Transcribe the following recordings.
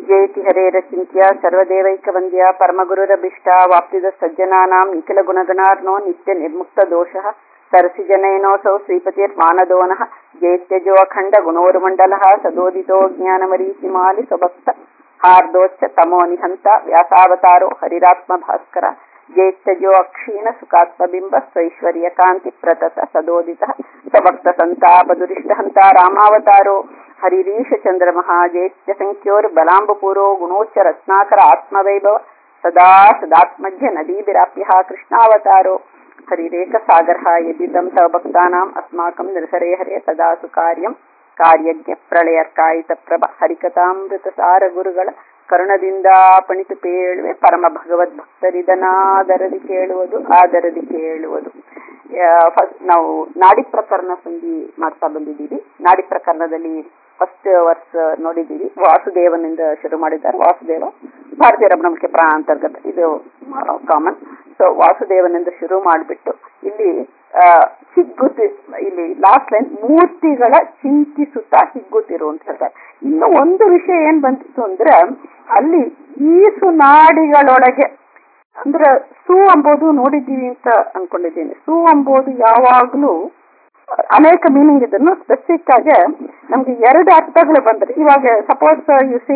ಜಯತಿ ಹರೇರಚಿಂತ್ಯ ಸರ್ವದೇವೈಕವಂದ್ಯ ಪರಮಗುರುರಭಿಷ್ಟ ವಾಪ್ತಿದ ಸಜ್ಜನಾನಾಂ ನಿಖಿಲ ಗುಣಗಣಾರ್ನೋ ನಿತ್ಯ ನಿರ್ಮುಕ್ತ ದೋಷಃ सरसिजनयनोऽसौ श्रीपतिर्मानदोनः जयत्यजो अखण्ड गुणोर्मण्डलः सदोदितो ज्ञानमरीचिमालि स्वभक्त हार्दोच्च तमो निहन्त व्यासावतारो हरिरात्मभास्कर जयत्यजो अक्षीण सुखात्मबिम्ब स्वैश्वर्यकान्ति प्रतत सदोदितः स्वभक्त सन्तापदुरिष्टहन्ता रामावतारो हरिरीशचन्द्रमः जयत्यसङ्ख्योर्बलाम्बपूरो गुणोच्च रत्नाकर आत्मवैभव सदा सदात्मज्य नदीभिराप्यः कृष्णावतारो हरिरेकसागरः यदिदं तव भक्तानाम् अस्माकं निर्हरे हरे सदा सुकार्यं ಕಾರ್ಯಜ್ಞ ಪ್ರಳಯರ್ಕಾಯಿತ ಪ್ರಭ ಹರಿಕಥಾಮೃತಸಾರ ಗುರುಗಳ ಕರುಣದಿಂದ ಪಣಿತು ಪೇಳುವೆ ಪರಮ ಭಗವದ್ ಭಕ್ತರಿದನಾದರದಿ ಕೇಳುವುದು ಆದರದಿ ಕೇಳುವುದು ಫಸ್ಟ್ ನಾವು ನಾಡಿ ಪ್ರಕರಣ ಸಂಧಿ ಮಾಡ್ತಾ ಬಂದಿದ್ದೀವಿ ನಾಡಿ ಪ್ರಕರಣದಲ್ಲಿ ಫಸ್ಟ್ ವರ್ಸ್ ನೋಡಿದ್ದೀವಿ ವಾಸುದೇವನಿಂದ ಶುರು ಮಾಡಿದ್ದಾರೆ ವಾಸುದೇವ ಭಾರತೀಯ ರಮಣಕ್ಕೆ ಪ್ರಾಣ ಅಂತರ್ಗತ ಇದು ಕಾಮನ್ ಸೊ ವಾಸುದೇವನಿಂದ ಶುರು ಮಾಡಿಬಿಟ್ಟು ಇಲ್ಲಿ ಹಿಗ್ಗುತ್ತಿ ಇಲ್ಲಿ ಲಾಸ್ಟ್ ಲೈನ್ ಮೂರ್ತಿಗಳ ಚಿಂತಿಸುತ್ತಾ ಹಿಗ್ಗುತ್ತಿರು ಅಂತ ಹೇಳ್ತಾರೆ ಇನ್ನು ಒಂದು ವಿಷಯ ಏನ್ ಬಂದಿತ್ತು ಅಂದ್ರೆ ಅಲ್ಲಿ ಈಸು ನಾಡಿಗಳೊಳಗೆ ಅಂದ್ರೆ ಸು ಅಂಬೋದು ನೋಡಿದ್ದೀವಿ ಅಂತ ಅನ್ಕೊಂಡಿದ್ದೀನಿ ಸು ಅಂಬೋದು ಯಾವಾಗ್ಲೂ ಅನೇಕ ಮೀನಿಂಗ್ ಇದನ್ನು ಸ್ಪೆಸಿಫಿಕ್ ಆಗಿ ನಮ್ಗೆ ಎರಡು ಅರ್ಥಗಳು ಬಂದ್ರೆ ಇವಾಗ ಸಪೋಸ್ ಯು ಸಿ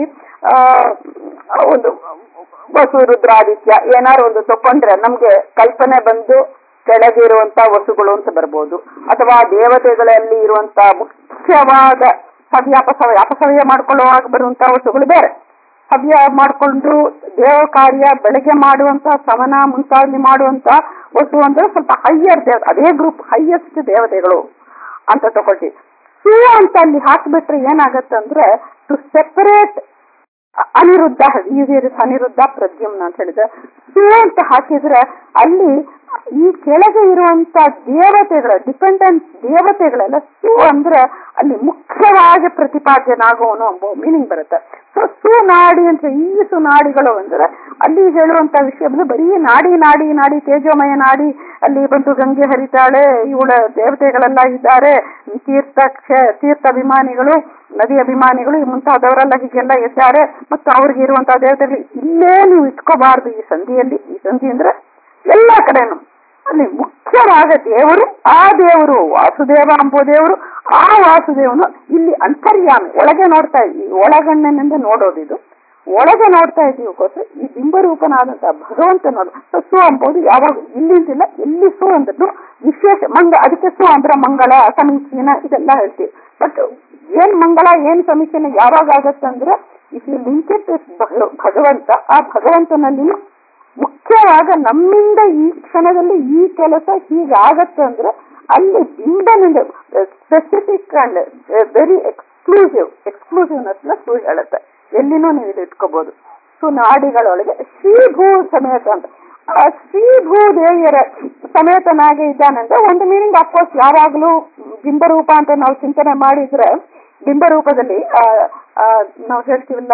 ಒಂದು ವಸು ರುದ್ರಾದಿತ್ಯ ಏನಾರು ಒಂದು ತಕೊಂಡ್ರೆ ನಮ್ಗೆ ಕಲ್ಪನೆ ಬಂದು ಕೆಳಗಿರುವಂತ ವಸುಗಳು ಅಂತ ಬರ್ಬೋದು ಅಥವಾ ದೇವತೆಗಳಲ್ಲಿ ಇರುವಂತ ಮುಖ್ಯವಾದ ಸವ್ಯ ಅಪಸವ್ಯ ಅಪಸವ್ಯ ಮಾಡ್ಕೊಳ್ಳುವಾಗ ಬರುವಂತ ವಸುಗಳು ಬೇರೆ ಸವ್ಯ ಮಾಡಿಕೊಂಡು ದೇವ ಕಾರ್ಯ ಬೆಳಗ್ಗೆ ಮಾಡುವಂತ ಸಮನ ಮುಂತಾಗಿ ಮಾಡುವಂತ ವಸು ಅಂದ್ರೆ ಸ್ವಲ್ಪ ಹೈಯರ್ ದೇವ ಅದೇ ಗ್ರೂಪ್ ಹೈಯೆಸ್ಟ್ ದೇವತೆಗಳು ಅಂತ ತಗೊಳ್ತೀವಿ ಸು ಅಂತ ಅಲ್ಲಿ ಹಾಕ್ಬಿಟ್ರೆ ಏನಾಗತ್ತಂದ್ರೆ ಟು ಸೆಪರೇಟ್ ಅನಿರುದ್ಧ ಅನಿರುದ್ಧ ಪ್ರದ್ಯುಮ್ನ ಅಂತ ಹೇಳಿದ್ರೆ ಸು ಅಂತ ಹಾಕಿದ್ರೆ ಅಲ್ಲಿ ಈ ಕೆಳಗೆ ಇರುವಂತ ದೇವತೆಗಳ ಡಿಪೆಂಡೆಂಟ್ ದೇವತೆಗಳೆಲ್ಲ ಸು ಅಂದ್ರೆ ಅಲ್ಲಿ ಮುಖ್ಯವಾಗಿ ಪ್ರತಿಪಾದ್ಯನಾಗುವನು ಎಂಬ ಮೀನಿಂಗ್ ಬರುತ್ತೆ ಸೊ ಸುನಾಡಿ ಅಂತ ಈ ಸುನಾಡಿಗಳು ಅಂದ್ರೆ ಅಲ್ಲಿ ಹೇಳುವಂತ ವಿಷಯ ಬಂದ್ರೆ ಬರೀ ನಾಡಿ ನಾಡಿ ನಾಡಿ ತೇಜೋಮಯ ನಾಡಿ ಅಲ್ಲಿ ಬಂದು ಗಂಗೆ ಹರಿತಾಳೆ ಇವಳ ದೇವತೆಗಳೆಲ್ಲ ಇದ್ದಾರೆ ತೀರ್ಥ ತೀರ್ಥ ಅಭಿಮಾನಿಗಳು ನದಿ ಅಭಿಮಾನಿಗಳು ಮುಂತಾದವರೆಲ್ಲ ಹೀಗೆಲ್ಲ ಇದ್ದಾರೆ ಮತ್ತು ಅವ್ರಿಗೆ ಇರುವಂತಹ ದೇವತೆಗಳು ಇಲ್ಲೇ ನೀವು ಇಟ್ಕೋಬಾರ್ದು ಈ ಸಂಧಿಯಲ್ಲಿ ಈ ಸಂಧಿ ಅಂದ್ರೆ ಎಲ್ಲ ಕಡೆನು ಅಲ್ಲಿ ಮುಖ್ಯವಾದ ದೇವರು ಆ ದೇವರು ವಾಸುದೇವ ಅಂಬೋ ದೇವರು ಆ ವಾಸುದೇವನು ಇಲ್ಲಿ ಅಂತರ್ಯಾಮಿ ಒಳಗೆ ನೋಡ್ತಾ ಇದ್ದೀವಿ ಒಳಗಣ್ಣಿನಿಂದ ನೋಡೋದಿದು ಒಳಗೆ ನೋಡ್ತಾ ಇದ್ದೀವಕ್ಕೋಸ್ಕರ ಈ ಬಿಂಬರೂಪನಾದಂತಹ ಭಗವಂತ ನೋಡ ಸು ಅಂಬೋದು ಯಾವಾಗ ಇಲ್ಲಿಂದಿಲ್ಲ ಎಲ್ಲಿ ಸು ಅಂದ್ರೂ ವಿಶೇಷ ಮಂಗ ಅದಕ್ಕೆ ಸು ಅಂದ್ರೆ ಮಂಗಳ ಸಮೀಚೀನ ಇದೆಲ್ಲ ಹೇಳ್ತೀವಿ ಬಟ್ ಏನ್ ಮಂಗಳ ಏನ್ ಸಮೀಚೀನ ಯಾವಾಗ ಆಗತ್ತಂದ್ರೆ ಇಫ್ ಯು ಲಿಂಕ್ ಇಟ್ ಭಗವಂತ ಆ ಭಗವಂತನಲ್ಲಿ ಮುಖ್ಯವಾಗ ನಮ್ಮಿಂದ ಈ ಕ್ಷಣದಲ್ಲಿ ಈ ಕೆಲಸ ಹೀಗಾಗತ್ತೆ ಅಂದ್ರೆ ಅಲ್ಲಿ ಬಿಂಬನಿಂದ specific and very exclusive exclusiveness ನ ಸು ಹೇಳುತ್ತೆ ಎಲ್ಲಿನೂ ನೀವು ಇದು ಇಟ್ಕೋಬಹುದು ಸೊ ನಾಡಿಗಳೊಳಗೆ ಶ್ರೀಭೂ ಸಮೇತ ಅಂತ ಆ ಶ್ರೀಭೂ ದೇವಿಯರ ಸಮೇತನಾಗಿ ಇದ್ದಾನಂದ್ರೆ ಒಂದು ಮೀನಿಂಗ್ ಅಫ್ಕೋರ್ಸ್ ಯಾವಾಗಲೂ ಬಿಂಬರೂಪ ಅಂತ ನಾವು ಚಿಂತನೆ ಮಾಡಿದ್ರೆ ಬಿಂಬರೂಪದಲ್ಲಿ ನಾವು ಹೇಳ್ತೀವಲ್ಲ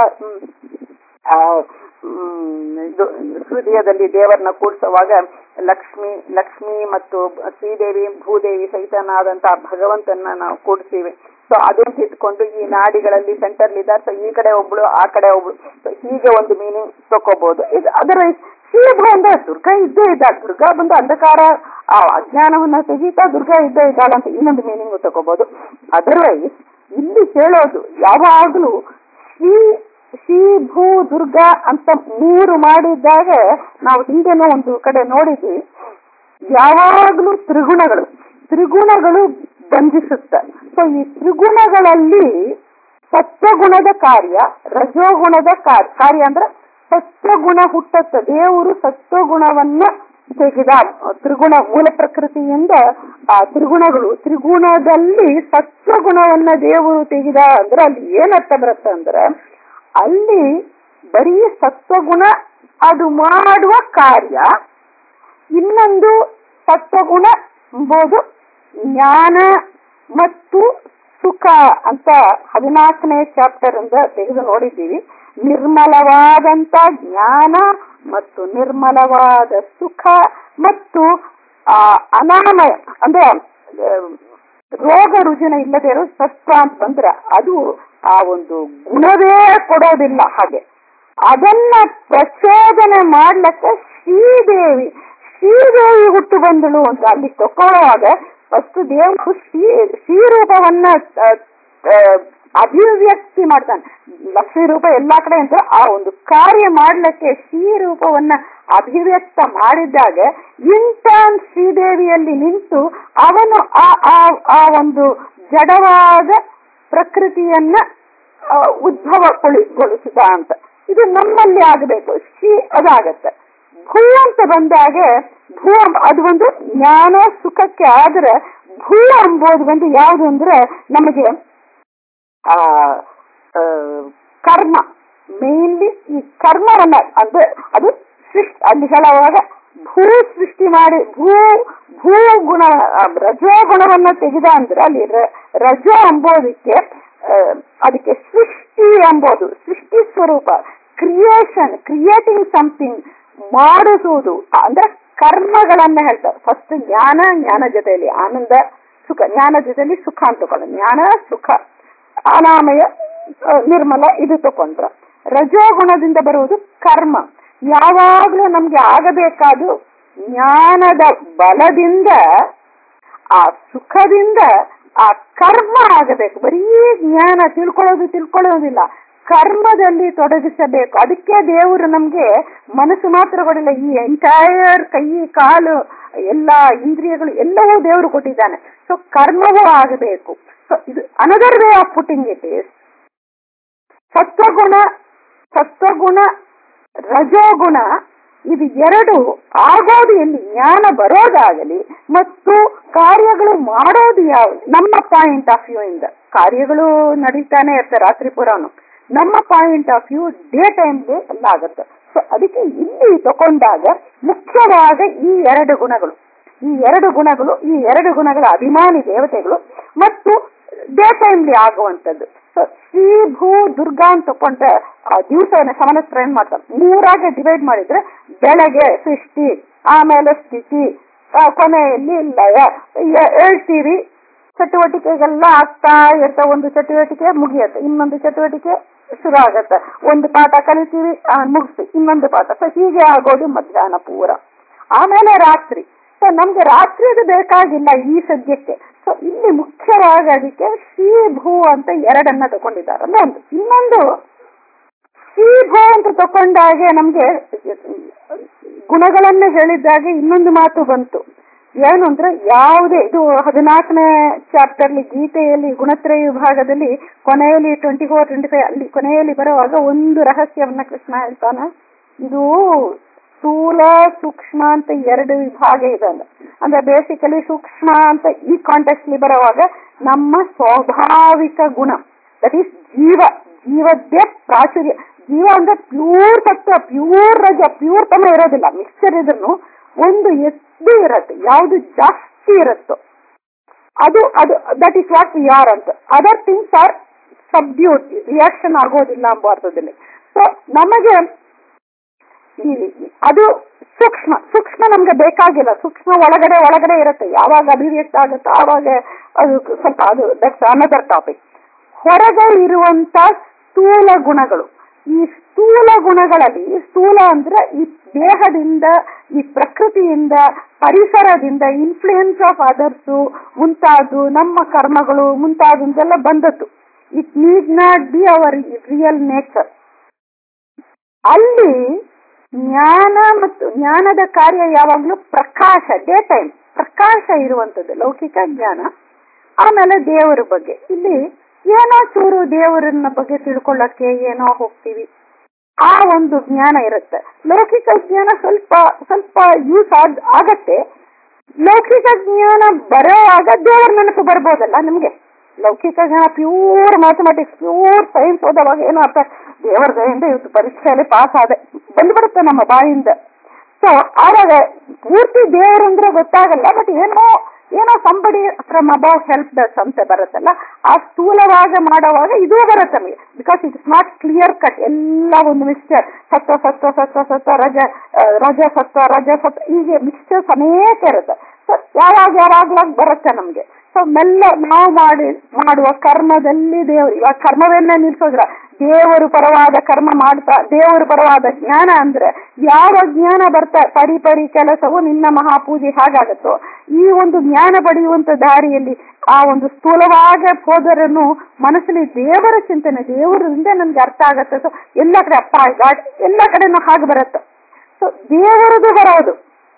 ಇದು ಹೃದಯದಲ್ಲಿ ದೇವರನ್ನ ಕೂಡಿಸುವಾಗ ಲಕ್ಷ್ಮಿ ಲಕ್ಷ್ಮಿ ಮತ್ತು ಶ್ರೀದೇವಿ ಭೂದೇವಿ ಸಹಿತನಾದಂತಹ ಭಗವಂತನ ನಾವು ಕೂಡಿಸ್ತೀವಿ ಸೊ ಅದನ್ನ ಇಟ್ಕೊಂಡು ಈ ನಾಡಿಗಳಲ್ಲಿ ಸೆಂಟರ್ ಇದ್ದಾರೆ ಸೊ ಈ ಕಡೆ ಒಬ್ಳು ಆ ಕಡೆ ಒಬ್ಳು ಸೊ ಹೀಗೆ ಒಂದು ಮೀನಿಂಗ್ ತಕೋಬಹುದು ಇದು ಅದರ್ವೈಸ್ ಶಿವಭು ಅಂದ್ರೆ ದುರ್ಗಾ ಇದ್ದೇ ಇದ್ದಾಳೆ ದುರ್ಗಾ ಬಂದು ಅಂಧಕಾರ ಆ ಅಜ್ಞಾನವನ್ನ ತೆಗೀತಾ ದುರ್ಗಾ ಇದ್ದೇ ಇದ್ದಾಳೆ ಅಂತ ಇನ್ನೊಂದು ಮೀನಿಂಗ್ ತಕೋಬಹುದು ಅದರ್ವೈಸ್ ಇಲ್ಲಿ ಹೇಳೋದು ಯಾವಾಗ್ಲೂ ಶ್ರೀ ಶ್ರೀ ಭೂ ದುರ್ಗಾ ಅಂತ ಮೂರು ಮಾಡಿದ್ದಾಗ ನಾವು ಹಿಂದೆನೋ ಒಂದು ಕಡೆ ನೋಡಿದ್ವಿ ಯಾವಾಗಲೂ ತ್ರಿಗುಣಗಳು ತ್ರಿಗುಣಗಳು ಬಂಧಿಸುತ್ತೆ ಸೊ ಈ ತ್ರಿಗುಣಗಳಲ್ಲಿ ಸತ್ವಗುಣದ ಕಾರ್ಯ ರಜೋಗುಣದ ಕಾರ್ಯ ಅಂದ್ರೆ ಸತ್ವಗುಣ ಹುಟ್ಟತ್ತ ದೇವರು ಸತ್ವಗುಣವನ್ನ ತೆಗೆದ ತ್ರಿಗುಣ ಮೂಲ ಪ್ರಕೃತಿಯಿಂದ ಆ ತ್ರಿಗುಣಗಳು ತ್ರಿಗುಣದಲ್ಲಿ ಸತ್ವಗುಣವನ್ನ ದೇವರು ತೆಗೆದ ಅಂದ್ರೆ ಅಲ್ಲಿ ಏನರ್ಥ ಬರುತ್ತೆ ಅಂದ್ರೆ ಅಲ್ಲಿ ಬರೀ ಸತ್ವಗುಣ ಅದು ಮಾಡುವ ಕಾರ್ಯ ಇನ್ನೊಂದು ಸತ್ವಗುಣ ಎಂಬುದು ಜ್ಞಾನ ಮತ್ತು ಸುಖ ಅಂತ ಹದಿನಾಲ್ಕನೇ ಚಾಪ್ಟರ್ ಅಂತ ತೆಗೆದು ನೋಡಿದ್ದೀವಿ ನಿರ್ಮಲವಾದಂತ ಜ್ಞಾನ ಮತ್ತು ನಿರ್ಮಲವಾದ ಸುಖ ಮತ್ತು ಆ ಅನಾಮಯ ಅಂದ್ರೆ ರೋಗ ರುಜಿನ ಇಲ್ಲದೆ ಇರೋ ಸತ್ವ ಅಂತ ಬಂದ್ರೆ ಅದು ಆ ಒಂದು ಗುಣವೇ ಕೊಡೋದಿಲ್ಲ ಹಾಗೆ ಅದನ್ನ ಪ್ರಚೋದನೆ ಮಾಡ್ಲಿಕ್ಕೆ ಶ್ರೀದೇವಿ ಶ್ರೀದೇವಿ ಹುಟ್ಟು ಬಂದಳು ಅಂತ ಅಲ್ಲಿ ತಕೊಳ್ಳುವಾಗ ಫಸ್ಟ್ ದೇವರು ಶ್ರೀ ಶ್ರೀರೂಪವನ್ನ ಆ, ಆ, ಅಭಿವ್ಯಕ್ತಿ ಮಾಡ್ತಾನೆ ಲಕ್ಷ್ಮೀ ರೂಪ ಎಲ್ಲಾ ಕಡೆ ಅಂತ ಆ ಒಂದು ಕಾರ್ಯ ಮಾಡ್ಲಿಕ್ಕೆ ಶ್ರೀರೂಪವನ್ನ ಅಭಿವ್ಯಕ್ತ ಮಾಡಿದ್ದಾಗ ಇಂಟರ್ನ್ ಶ್ರೀದೇವಿಯಲ್ಲಿ ನಿಂತು ಅವನು ಆ ಆ- ಆ ಒಂದು ಜಡವಾದ ಪ್ರಕೃತಿಯನ್ನ ಆ, ಉದ್ಭವಗೊಳಿಸಿದ ಅಂತ ಇದು ನಮ್ಮಲ್ಲಿ ಆಗಬೇಕು ಶ್ರೀ ಅದಾಗತ್ತೆ ಭೂ ಅಂತ ಬಂದಾಗ ಭೂ ಅಂಬ- ಅದು ಒಂದು ಜ್ಞಾನ ಸುಖಕ್ಕೆ ಆದ್ರೆ ಭೂ ಎಂಬುದು ಬಂದು ಯಾವುದು ಅಂದ್ರೆ ನಮಗೆ ಆ ಆ, ಕರ್ಮ ಮೇನ್ಲಿ ಈ ಕರ್ಮವನ್ನ ಅಂದ್ರೆ ಅದು ಸೃಷ್ಟಿ ಅಲ್ಲಿ ಹೇಳುವಾಗ ಭೂ ಸೃಷ್ಟಿ ಮಾಡಿ ಭೂ ಭೂ ಗುಣ ಆ, ರಜೋ ಗುಣವನ್ನ ತೆಗೆದ ಅಂದ್ರೆ ಅಲ್ಲಿ ರ- ರಜೋ ಎಂಬುದಕ್ಕೆ ಆ, ಅದಕ್ಕೆ ಸೃಷ್ಟಿ ಎಂಬುದು ಸೃಷ್ಟಿ ಸ್ವರೂಪ ಕ್ರಿಯೇಷನ್ ಕ್ರಿಯೇಟಿಂಗ್ ಸಮಥಿಂಗ್ ಮಾಡಿಸುವುದು ಅಂದ್ರೆ ಕರ್ಮಗಳನ್ನ ಹೇಳ್ತಾರೆ ಫಸ್ಟ್ ಜ್ಞಾನ ಜ್ಞಾನ ಜೊತೆಯಲ್ಲಿ ಆನಂದ ಸುಖ ಜ್ಞಾನ ಜೊತೆಯಲ್ಲಿ ಸುಖ ಅಂತ ತಕೊಳ್ಳ ಜ್ಞಾನ ಸುಖ ಅನಾಮಯ ಆ, ನಿರ್ಮಲ ಇದು ತಕೊಂಡ್ರ ರಜೋಗುಣದಿಂದ ಬರುವುದು ಕರ್ಮ ಯಾವಾಗ್ಲೂ ನಮ್ಗೆ ಆಗಬೇಕಾದು ಜ್ಞಾನದ ಬಲದಿಂದ ಆ ಸುಖದಿಂದ ಆ ಕರ್ಮ ಆಗಬೇಕು ಬರೀ ಜ್ಞಾನ ತಿಳ್ಕೊಳ್ಳೋದು ತಿಳ್ಕೊಳ್ಳೋದಿಲ್ಲ ಕರ್ಮದಲ್ಲಿ ತೊಡಗಿಸಬೇಕು ಅದಕ್ಕೆ ದೇವರು ನಮ್ಗೆ ಮನಸ್ಸು ಮಾತ್ರ ಕೊಡಿಲ್ಲ ಈ ಎಂಟೈರ್ ಕೈ ಕಾಲು ಎಲ್ಲ ಇಂದ್ರಿಯಗಳು ಎಲ್ಲವೂ ದೇವರು ಕೊಟ್ಟಿದ್ದಾನೆ ಸೊ ಕರ್ಮವೂ ಆಗಬೇಕು ಸೊ ಇದು another way of putting it is ಸತ್ವಗುಣ ಸತ್ವಗುಣ ರಜೋಗುಣ ಇದು ಎರಡು ಆಗೋದು ಎಲ್ಲಿ ಜ್ಞಾನ ಬರೋದಾಗಲಿ ಮತ್ತು ಕಾರ್ಯಗಳು ಮಾಡೋದು ಯಾವ ನಮ್ಮ ಪಾಯಿಂಟ್ ಆಫ್ ವ್ಯೂ ಇಂದ ಕಾರ್ಯಗಳು ನಡೀತಾನೆ ಇರ್ತವೆ ರಾತ್ರಿ ಪುರಾನು ನಮ್ಮ ಪಾಯಿಂಟ್ ಆಫ್ ವ್ಯೂ ಡೇ ಟೈಮ್ಗೆ ಎಲ್ಲ ಆಗುತ್ತೆ ಸೊ ಅದಕ್ಕೆ ಇಲ್ಲಿ ತಕೊಂಡಾಗ ಮುಖ್ಯವಾದ ಈ ಎರಡು ಗುಣಗಳು ಈ ಎರಡು ಗುಣಗಳು ಈ ಎರಡು ಗುಣಗಳ ಅಭಿಮಾನಿ ದೇವತೆಗಳು ಮತ್ತು ಡೇ ಟೈಮ್ಲಿ ಆಗುವಂಥದ್ದು ಸೊ ಶ್ರೀ ಭೂ ದುರ್ಗಾ ಅಂತ ತಕೊಂಡ್ರೆ ಆ ದಿವಸವನ್ನ ಸಮನಸ್ತ್ರ ಏನ್ ಮಾಡ್ತಾರೆ ಮೂರಾಗೆ ಡಿವೈಡ್ ಮಾಡಿದ್ರೆ ಬೆಳಗ್ಗೆ ಸೃಷ್ಟಿ ಆಮೇಲೆ ಸ್ಥಿತಿ ಆ, ಕೊನೆಯಲ್ಲಿ ಲಯ ಎ- ಹೇಳ್ತೀವಿ ಚಟುವಟಿಕೆಗೆಲ್ಲ ಆಗ್ತಾ ಇರ್ತಾವ ಒಂದು ಚಟುವಟಿಕೆ ಮುಗಿಯತ್ತೆ ಇನ್ನೊಂದು ಚಟುವಟಿಕೆ ಶುರು ಆಗತ್ತೆ ಒಂದು ಪಾಠ ಕಲಿತೀವಿ ಆ, ಮುಗಿಸ್ತೀವಿ ಇನ್ನೊಂದು ಪಾಠ ಸೊ ಹೀಗೆ ಆಗೋದು ಮಧ್ಯಾಹ್ನ ಪೂರ ಆಮೇಲೆ ರಾತ್ರಿ ಸೊ ನಮ್ಗೆ ರಾತ್ರಿ ಅದು ಬೇಕಾಗಿಲ್ಲ ಈ ಸದ್ಯಕ್ಕೆ ಸೊ ಇಲ್ಲಿ ಮುಖ್ಯವಾಗಿ ಅದಕ್ಕೆ ಶ್ರೀ ಭೂ ಅಂತ ಎರಡನ್ನ ತಗೊಂಡಿದ್ದಾರಲ್ಲ ಒಂದು ಇನ್ನೊಂದು ಶ್ರೀ ಭೂ ಅಂತ ತಕೊಂಡಾಗೆ ನಮ್ಗೆ ಗುಣಗಳನ್ನ ಹೇಳಿದ್ದಾಗೆ ಇನ್ನೊಂದು ಮಾತು ಬಂತು ಏನು ಅಂದ್ರೆ ಯಾವುದೇ ಇದು ಹದಿನಾಲ್ಕನೇ ಚಾಪ್ಟರ್ಲಿ ಗೀತೆಯಲ್ಲಿ ಗುಣತ್ರಯ ವಿಭಾಗದಲ್ಲಿ ಕೊನೆಯಲ್ಲಿ ಟ್ವೆಂಟಿ ಫೋರ್ ಟ್ವೆಂಟಿ ಫೈವ್ ಅಲ್ಲಿ ಕೊನೆಯಲ್ಲಿ ಬರುವಾಗ ಒಂದು ರಹಸ್ಯವನ್ನ ಕೃಷ್ಣ ಹೇಳ್ತಾನೆ ಇದು ಸ್ಥೂಲ ಸೂಕ್ಷ್ಮ ಅಂತ ಎರಡು ವಿಭಾಗ ಇದೆ ಅಂದ್ರೆ ಅಂದ್ರೆ ಬೇಸಿಕಲಿ ಸೂಕ್ಷ್ಮ ಅಂತ ಈ ಕಾಂಟೆಕ್ಸ್ಟ್ ಅಲ್ಲಿ ಬರುವಾಗ ನಮ್ಮ ಸ್ವಾಭಾವಿಕ ಗುಣ ದಟ್ ಈಸ್ ಜೀವ ಜೀವದ್ದೇ ಪ್ರಾಚುರ್ಯ ಜೀವ ಅಂದ್ರೆ ಪ್ಯೂರ್ ತತ್ವ ಪ್ಯೂರ್ ರಜ ಪ್ಯೂರ್ ತಮ ಇರೋದಿಲ್ಲ ಮಿಕ್ಸರ್ ಇದ್ರೂ ಒಂದು ಎದ್ದು ಇರತ್ತೆ ಯಾವುದು ಜಾಸ್ತಿ ಇರುತ್ತೋ ಅದು ಅದು that is what we are ಅಂತ other things are subdued reaction ಆಗೋದಿಲ್ಲ ಎಂಬ ಅರ್ಥದಲ್ಲಿ ಸೊ ನಮಗೆ ಈ- ಅದು ಸೂಕ್ಷ್ಮ ಸೂಕ್ಷ್ಮ ನಮ್ಗೆ ಬೇಕಾಗಿಲ್ಲ ಸೂಕ್ಷ್ಮ ಒಳಗಡೆ ಒಳಗಡೆ ಇರುತ್ತೆ ಯಾವಾಗ ಅಭಿವ್ಯಕ್ತ ಆಗುತ್ತೋ ಆವಾಗ ಅದು ಸ್ವಲ್ಪ ಅದು ದಟ್ಸ್ ಅನದರ್ ಟಾಪಿಕ್ ಹೊರಗೆ ಇರುವಂತ ಸ್ಥೂಲ ಗುಣಗಳು ಈ ಸ್ಥೂಲ ಗುಣಗಳಲ್ಲಿ ಸ್ಥೂಲ ಅಂದ್ರೆ ಈ ದೇಹದಿಂದ ಈ ಪ್ರಕೃತಿಯಿಂದ ಪರಿಸರದಿಂದ ಇನ್ಫ್ಲೂಯೆನ್ಸ್ ಆಫ್ ಅದರ್ಸು ಮುಂತಾದು ನಮ್ಮ ಕರ್ಮಗಳು ಮುಂತಾದಿಂದೆಲ್ಲ ಬಂದದ್ದು it need not be our real nature ಅಲ್ಲಿ ಜ್ಞಾನ ಮತ್ತು ಜ್ಞಾನದ ಕಾರ್ಯ ಯಾವಾಗ್ಲೂ ಪ್ರಕಾಶ ಡೇ ಟೈಮ್ ಪ್ರಕಾಶ ಇರುವಂತದ್ದು ಲೌಕಿಕ ಜ್ಞಾನ ಆಮೇಲೆ ದೇವರ ಬಗ್ಗೆ ಇಲ್ಲಿ ಏನೋ ಚೂರು ದೇವರನ್ನ ಬಗ್ಗೆ ತಿಳ್ಕೊಳ್ಳಕ್ಕೆ ಏನೋ ಹೋಗ್ತೀವಿ ಆ ಒಂದು ಜ್ಞಾನ ಇರುತ್ತೆ ಲೌಕಿಕ ಜ್ಞಾನ ಸ್ವಲ್ಪ ಸ್ವಲ್ಪ ಯೂಸ್ ಆಗ್ ಆಗತ್ತೆ ಲೌಕಿಕ ಜ್ಞಾನ ಬರೋವಾಗ ದೇವರ ನೆನಪು ಬರ್ಬೋದಲ್ಲ ನಿಮ್ಗೆ ಲೌಕಿಕ ಜ್ಞಾನ ಪ್ಯೂರ್ ಮ್ಯಾಥಮೆಟಿಕ್ಸ್ ಪ್ಯೂರ್ ಸೈನ್ಸ್ ಓದೋವಾಗ ಏನೋ ಅರ್ಥ ದೇವರ ದಯೆಯಿಂದ ಇವತ್ತು ಪರೀಕ್ಷೆಯಲ್ಲಿ ಪಾಸ್ ಆದೆ ಬಂದ್ಬಿಡುತ್ತೆ ನಮ್ಮ ಬಾಯಿಂದ ಸೊ ಆವಾಗ ಪೂರ್ತಿ ದೇವರು ಅಂದ್ರೆ ಗೊತ್ತಾಗಲ್ಲ ಬಟ್ ಏನೋ ಏನೋ somebody from above help thus ಅಂತ ಬರುತ್ತಲ್ಲ ಆ ಸ್ಥೂಲವಾಗಿ ಮಾಡುವಾಗ ಇದು ಬರುತ್ತೆ ನಮಗೆ because it is not clear cut ಎಲ್ಲ ಒಂದು ಮಿಕ್ಸ್ಚರ್ ಸತ್ವ ಸತ್ವ ಸತ್ವ ಸತ್ವ ರಜ ಆ, ರಜ ಸತ್ವ ರಜ ಸತ್ವ ಹೀಗೆ ಮಿಕ್ಸ್ಚರ್ಸ್ ಅನೇಕ ಇರುತ್ತೆ ಸೊ ಯಾವಾಗ ಯಾವಾಗ್ಲಾಗ ಬರುತ್ತೆ ನಮ್ಗೆ ಸೊ ಮೆಲ್ಲ ನಾವು ಮಾಡಿ ಮಾಡುವ ಕರ್ಮದಲ್ಲಿ ದೇವರು ಇವಾಗ ಕರ್ಮವನ್ನೇ ನಿಲ್ಸೋದ್ರ ದೇವರು ಪರವಾದ ಕರ್ಮ ಮಾಡ್ತಾ ದೇವರು ಪರವಾದ ಜ್ಞಾನ ಅಂದ್ರೆ ಯಾವ ಜ್ಞಾನ ಬರ್ತಾ ಪರಿ ಪರಿ ಕೆಲಸವು ನಿನ್ನ ಮಹಾಪೂಜೆ ಹಾಗಾಗತ್ತೋ ಈ ಒಂದು ಜ್ಞಾನ ಪಡೆಯುವಂತ ದಾರಿಯಲ್ಲಿ ಆ ಒಂದು ಸ್ಥೂಲವಾಗಿ ಹೋದರನ್ನು ಮನಸ್ಸಲ್ಲಿ ದೇವರ ಚಿಂತನೆ ದೇವರಿಂದ ನನ್ಗೆ ಅರ್ಥ ಆಗತ್ತೆ ಸೊ ಎಲ್ಲ ಕಡೆ ಅಪ್ಪ ಗಾಡ್ ಎಲ್ಲ ಕಡೆನೂ ಹಾಗೆ ಬರುತ್ತೆ ಸೊ ದೇವರದು ಬರೋದು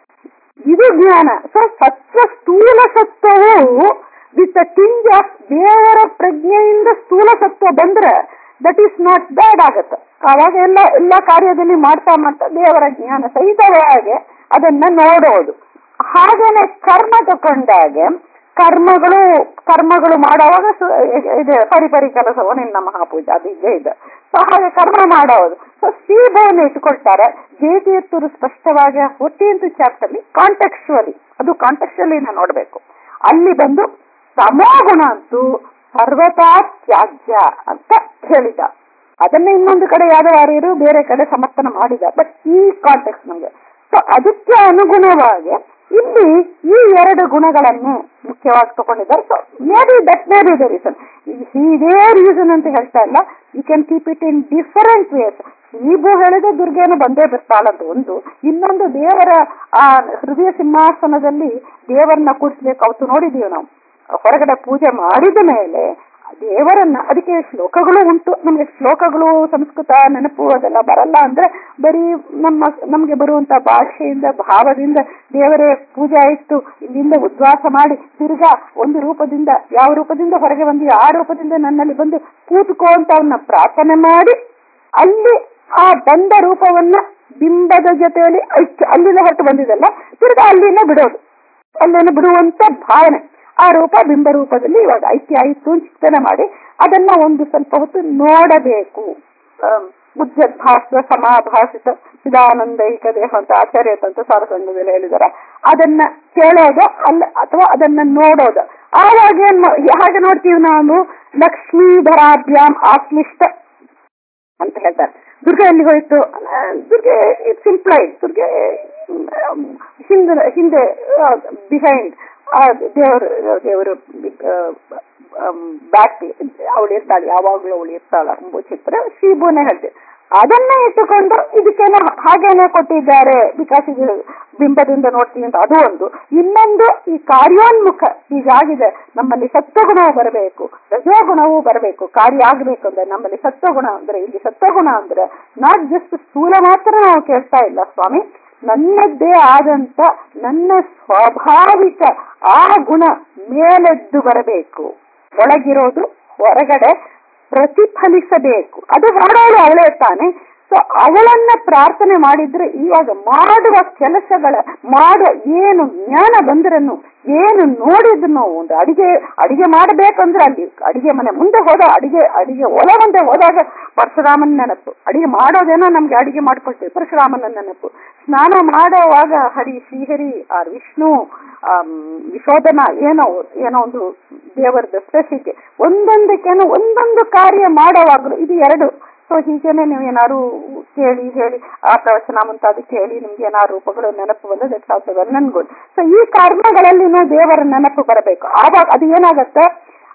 ಇದು ಜ್ಞಾನ ಸೊ ಸತ್ವ ಸ್ಥೂಲ ಸತ್ವವು ವಿತ್ ಟಿಂಜ್ ಆಫ್ ದೇವರ ಪ್ರಜ್ಞೆಯಿಂದ ಸ್ಥೂಲ ಸತ್ವ ಬಂದ್ರೆ ದಟ್ ಈಸ್ ನಾಟ್ ಬ್ಯಾಡ್ ಆಗತ್ತೆ ಆವಾಗ ಎಲ್ಲ ಎಲ್ಲ ಕಾರ್ಯದಲ್ಲಿ ಮಾಡ್ತಾ ಮಾಡ್ತಾ ದೇವರ ಜ್ಞಾನ ಸಹಿತವಾಗಿ ಅದನ್ನ ನೋಡೋದು ಹಾಗೇನೆ ಕರ್ಮ ತಕೊಂಡಾಗೆ ಕರ್ಮಗಳು ಕರ್ಮಗಳು ಮಾಡುವಾಗ ಸು- ಇದೆ ಪರಿಪರಿ ಕೆಲಸವು ನಿನ್ನ ಮಹಾಪೂಜೆ ಅದು ಇದೇ ಇದೆ ಸೊ ಹಾಗೆ ಕರ್ಮ ಮಾಡೋದು ಸೊ ಸೀಬೆಯನ್ನು ಇಟ್ಕೊಳ್ತಾರೆ ಜೇತಿಯತ್ತೂರು ಸ್ಪಷ್ಟವಾಗಿ ಫೋರ್ಟೀನ್ತ್ ಚಾಪ್ಟರ್ ಅಲ್ಲಿ ಕಾಂಟೆಕ್ಚುವಲಿ ಅದು ಕಾಂಟೆಕ್ಚುವಲಿ ನೋಡ್ಬೇಕು ಅಲ್ಲಿ ಬಂದು ತಮೋಗುಣ ಅಂತೂ ಸರ್ವತಾ ತ್ಯಾಜ್ಯ ಅಂತ ಹೇಳಿದ ಅದನ್ನ ಇನ್ನೊಂದು ಕಡೆ ಯಾವ್ದಾರು ಬೇರೆ ಕಡೆ ಸಮರ್ಥನ ಮಾಡಿದ ಬಟ್ ಈ ಕಾಂಟೆಕ್ಸ್ ನಮ್ಗೆ ಸೊ ಅದಕ್ಕೆ ಅನುಗುಣವಾಗಿ ಇಲ್ಲಿ ಈ ಎರಡು ಗುಣಗಳನ್ನು ಮುಖ್ಯವಾಗಿ ತಗೊಂಡಿದ್ದಾರೆ so maybe that maybe the reason ಇದೇ ರೀಸನ್ ಅಂತ ಹೇಳ್ತಾ ಇಲ್ಲ you can keep it in different ways ಈಬು ಹೇಳಿದ ದುರ್ಗೆಯನ್ನು ಬಂದೇ ಬರ್ತಾಳಂತ ಒಂದು ಇನ್ನೊಂದು ದೇವರ ಆ ಹೃದಯ ಸಿಂಹಾಸನದಲ್ಲಿ ದೇವರನ್ನ ಕೂಡಿಸ್ಬೇಕು ಅವತ್ತು ನೋಡಿದೀವಿ ನಾವು ಹೊರಗಡೆ ಪೂಜೆ ಮಾಡಿದ ಮೇಲೆ ದೇವರನ್ನ ಅದಕ್ಕೆ ಶ್ಲೋಕಗಳು ಉಂಟು ನಮ್ಗೆ ಶ್ಲೋಕಗಳು ಸಂಸ್ಕೃತ ನೆನಪು ಅದೆಲ್ಲ ಬರಲ್ಲ ಅಂದ್ರೆ ಬರೀ ನಮ್ಮ ನಮ್ಗೆ ಬರುವಂತ ಭಾಷೆಯಿಂದ ಭಾವದಿಂದ ದೇವರೇ ಪೂಜೆ ಆಯ್ತು ಇಲ್ಲಿಂದ ಉದ್ವಾಸ ಮಾಡಿ ತಿರ್ಗಾ ಒಂದು ರೂಪದಿಂದ ಯಾವ ರೂಪದಿಂದ ಹೊರಗೆ ಬಂದು ಆ ರೂಪದಿಂದ ನನ್ನಲ್ಲಿ ಬಂದು ಕೂತ್ಕೋ ಅಂತ ಅವನ್ನ ಪ್ರಾರ್ಥನೆ ಮಾಡಿ ಅಲ್ಲಿ ಆ ಬಂದ ರೂಪವನ್ನ ಬಿಂಬದ ಜೊತೆಯಲ್ಲಿ ಐಕ್ಯ ಅಲ್ಲಿಂದ ಹೊರಟು ಬಂದಿದಲ್ಲ ತಿರ್ಗಾ ಅಲ್ಲಿಂದ ಬಿಡೋದು ಅಲ್ಲಿಂದ ಬಿಡುವಂತ ಭಾವನೆ ಆ ರೂಪ ಬಿಂಬ ರೂಪದಲ್ಲಿ ಇವಾಗ ಐಕ್ಯ ಆಯಿತು ಅಂತ ಚಿಂತನೆ ಮಾಡಿ ಅದನ್ನ ಒಂದು ಸ್ವಲ್ಪ ಹೊತ್ತು ನೋಡಬೇಕು ಬುದ್ಧಭಾಸ ಸಮಾಭಾಸಿತ ಚಿದಾನಂದೈಕ ದೇಹ ಅಂತ ಆಚಾರ್ಯ ಅಂತ ಸಾರಸಂಗದಲ್ಲಿ ಹೇಳಿದಾರೆ ಅದನ್ನ ಕೇಳೋದು ಅಲ್ಲ ಅಥವಾ ಅದನ್ನ ನೋಡೋದು ಆವಾಗ ಏನ್ ಮಾ- ಹಾಗೆ ನೋಡ್ತೀವಿ ನಾವು ಲಕ್ಷ್ಮೀಧರಾಭ್ಯಾಮ್ ಆಶ್ಲಿಷ್ಟ ಅಂತ ಹೇಳ್ತಾರೆ ದುರ್ಗೆ ಎಲ್ಲಿ ಹೋಯ್ತು ಆ, ದುರ್ಗೆ ಇಟ್ಸ್ ಇಂಪ್ಲೈಡ್ ದುರ್ಗೆ ಮ್, ಹಿಂದೆ ಹಿಂದೆ ಬಿಹೈಂಡ್ ದೇವರು ದೇವರು ಬ್ಯಾಕ್ ಅವಳು ಇರ್ತಾಳೆ ಯಾವಾಗ್ಲೂ ಅವಳು ಇರ್ತಾಳ ಎಂಬ ಚಿತ್ರ ಶೀಬುನೇ ಹೇಳ್ತೀವಿ ಅದನ್ನ ಇಟ್ಟುಕೊಂಡು ಇದಕ್ಕೇನೋ ಹಾಗೇನೆ ಕೊಟ್ಟಿದ್ದಾರೆ ಬಿಕಾಸ್ ಇದು ಬಿಂಬದಿಂದ ನೋಡ್ತೀವಿ ಅಂತ ಅದು ಒಂದು ಇನ್ನೊಂದು ಈ ಕಾರ್ಯೋನ್ಮುಖ ಹೀಗಾಗಿದೆ ನಮ್ಮಲ್ಲಿ ಸತ್ವಗುಣವು ಬರಬೇಕು ರಜೋಗುಣವೂ ಬರಬೇಕು ಕಾರ್ಯ ಆಗಬೇಕು ಅಂದ್ರೆ ನಮ್ಮಲ್ಲಿ ಸತ್ವಗುಣ ಅಂದ್ರೆ ಇಲ್ಲಿ ಸತ್ವಗುಣ ಅಂದ್ರೆ ನಾಟ್ ಜಸ್ಟ್ ಸ್ಥೂಲ ಮಾತ್ರ ನಾವು ಕೇಳ್ತಾ ಇಲ್ಲ ಸ್ವಾಮಿ ನನ್ನದ್ದೇ ಆದಂತ ನನ್ನ ಸ್ವಾಭಾವಿಕ ಆ ಗುಣ ಮೇಲೆದ್ದು ಬರಬೇಕು ಒಳಗಿರೋದು ಹೊರಗಡೆ ಪ್ರತಿಫಲಿಸಬೇಕು ಅದು ಮಾಡೋಳು ಅವಳೇ ತಾನೆ ಸೊ ಅವಳನ್ನ ಪ್ರಾರ್ಥನೆ ಮಾಡಿದ್ರೆ ಇವಾಗ ಮಾಡುವ ಕೆಲಸಗಳ ಮಾಡುವ ಏನು ಜ್ಞಾನ ಬಂದ್ರನ್ನು ಏನು ನೋಡಿದ್ನು ಒಂದು ಅಡಿಗೆ ಅಡಿಗೆ ಮಾಡಬೇಕಂದ್ರೆ ಅಲ್ಲಿ ಅಡಿಗೆ ಮನೆ ಮುಂದೆ ಹೋದ ಅಡಿಗೆ ಅಡಿಗೆ ಒಲ ಮುಂದೆ ಹೋದಾಗ ಪರಶುರಾಮನ ನೆನಪು ಅಡಿಗೆ ಮಾಡೋದೇನೋ ನಮ್ಗೆ ಅಡಿಗೆ ಮಾಡ್ಕೊಳ್ತೀವಿ ಪರಶುರಾಮನ ನೆನಪು ಸ್ನಾನ ಮಾಡೋವಾಗ ಹರಿ ಶ್ರೀಹರಿ ಆರ್ ವಿಷ್ಣು ಆಮ್, ವಿಶೋಧನ ಏನೋ ಏನೋ ಒಂದು ದೇವರದ ಸ್ಪೆಸಿಫಿಕ್ ಒಂದೊಂದಕ್ಕೇನೋ ಒಂದೊಂದು ಕಾರ್ಯ ಮಾಡೋವಾಗ್ಲೂ ಇದು ಎರಡು ಸೊ ಹೀಗೇನೆ ನೀವು ಏನಾದ್ರು ಕೇಳಿ ಹೇಳಿ ಆ ಪ್ರವಚನ ಮುಂತಾದ ಕೇಳಿ ನಿಮ್ಗೆ ಏನಾದ್ರು ರೂಪಗಳು ನೆನಪು ಬಂದ್ರೆ that's also well and good so ಈ ಕರ್ಮಗಳಲ್ಲಿನೂ ದೇವರ ನೆನಪು ಬರಬೇಕು ಆವಾಗ ಅದು ಏನಾಗತ್ತೆ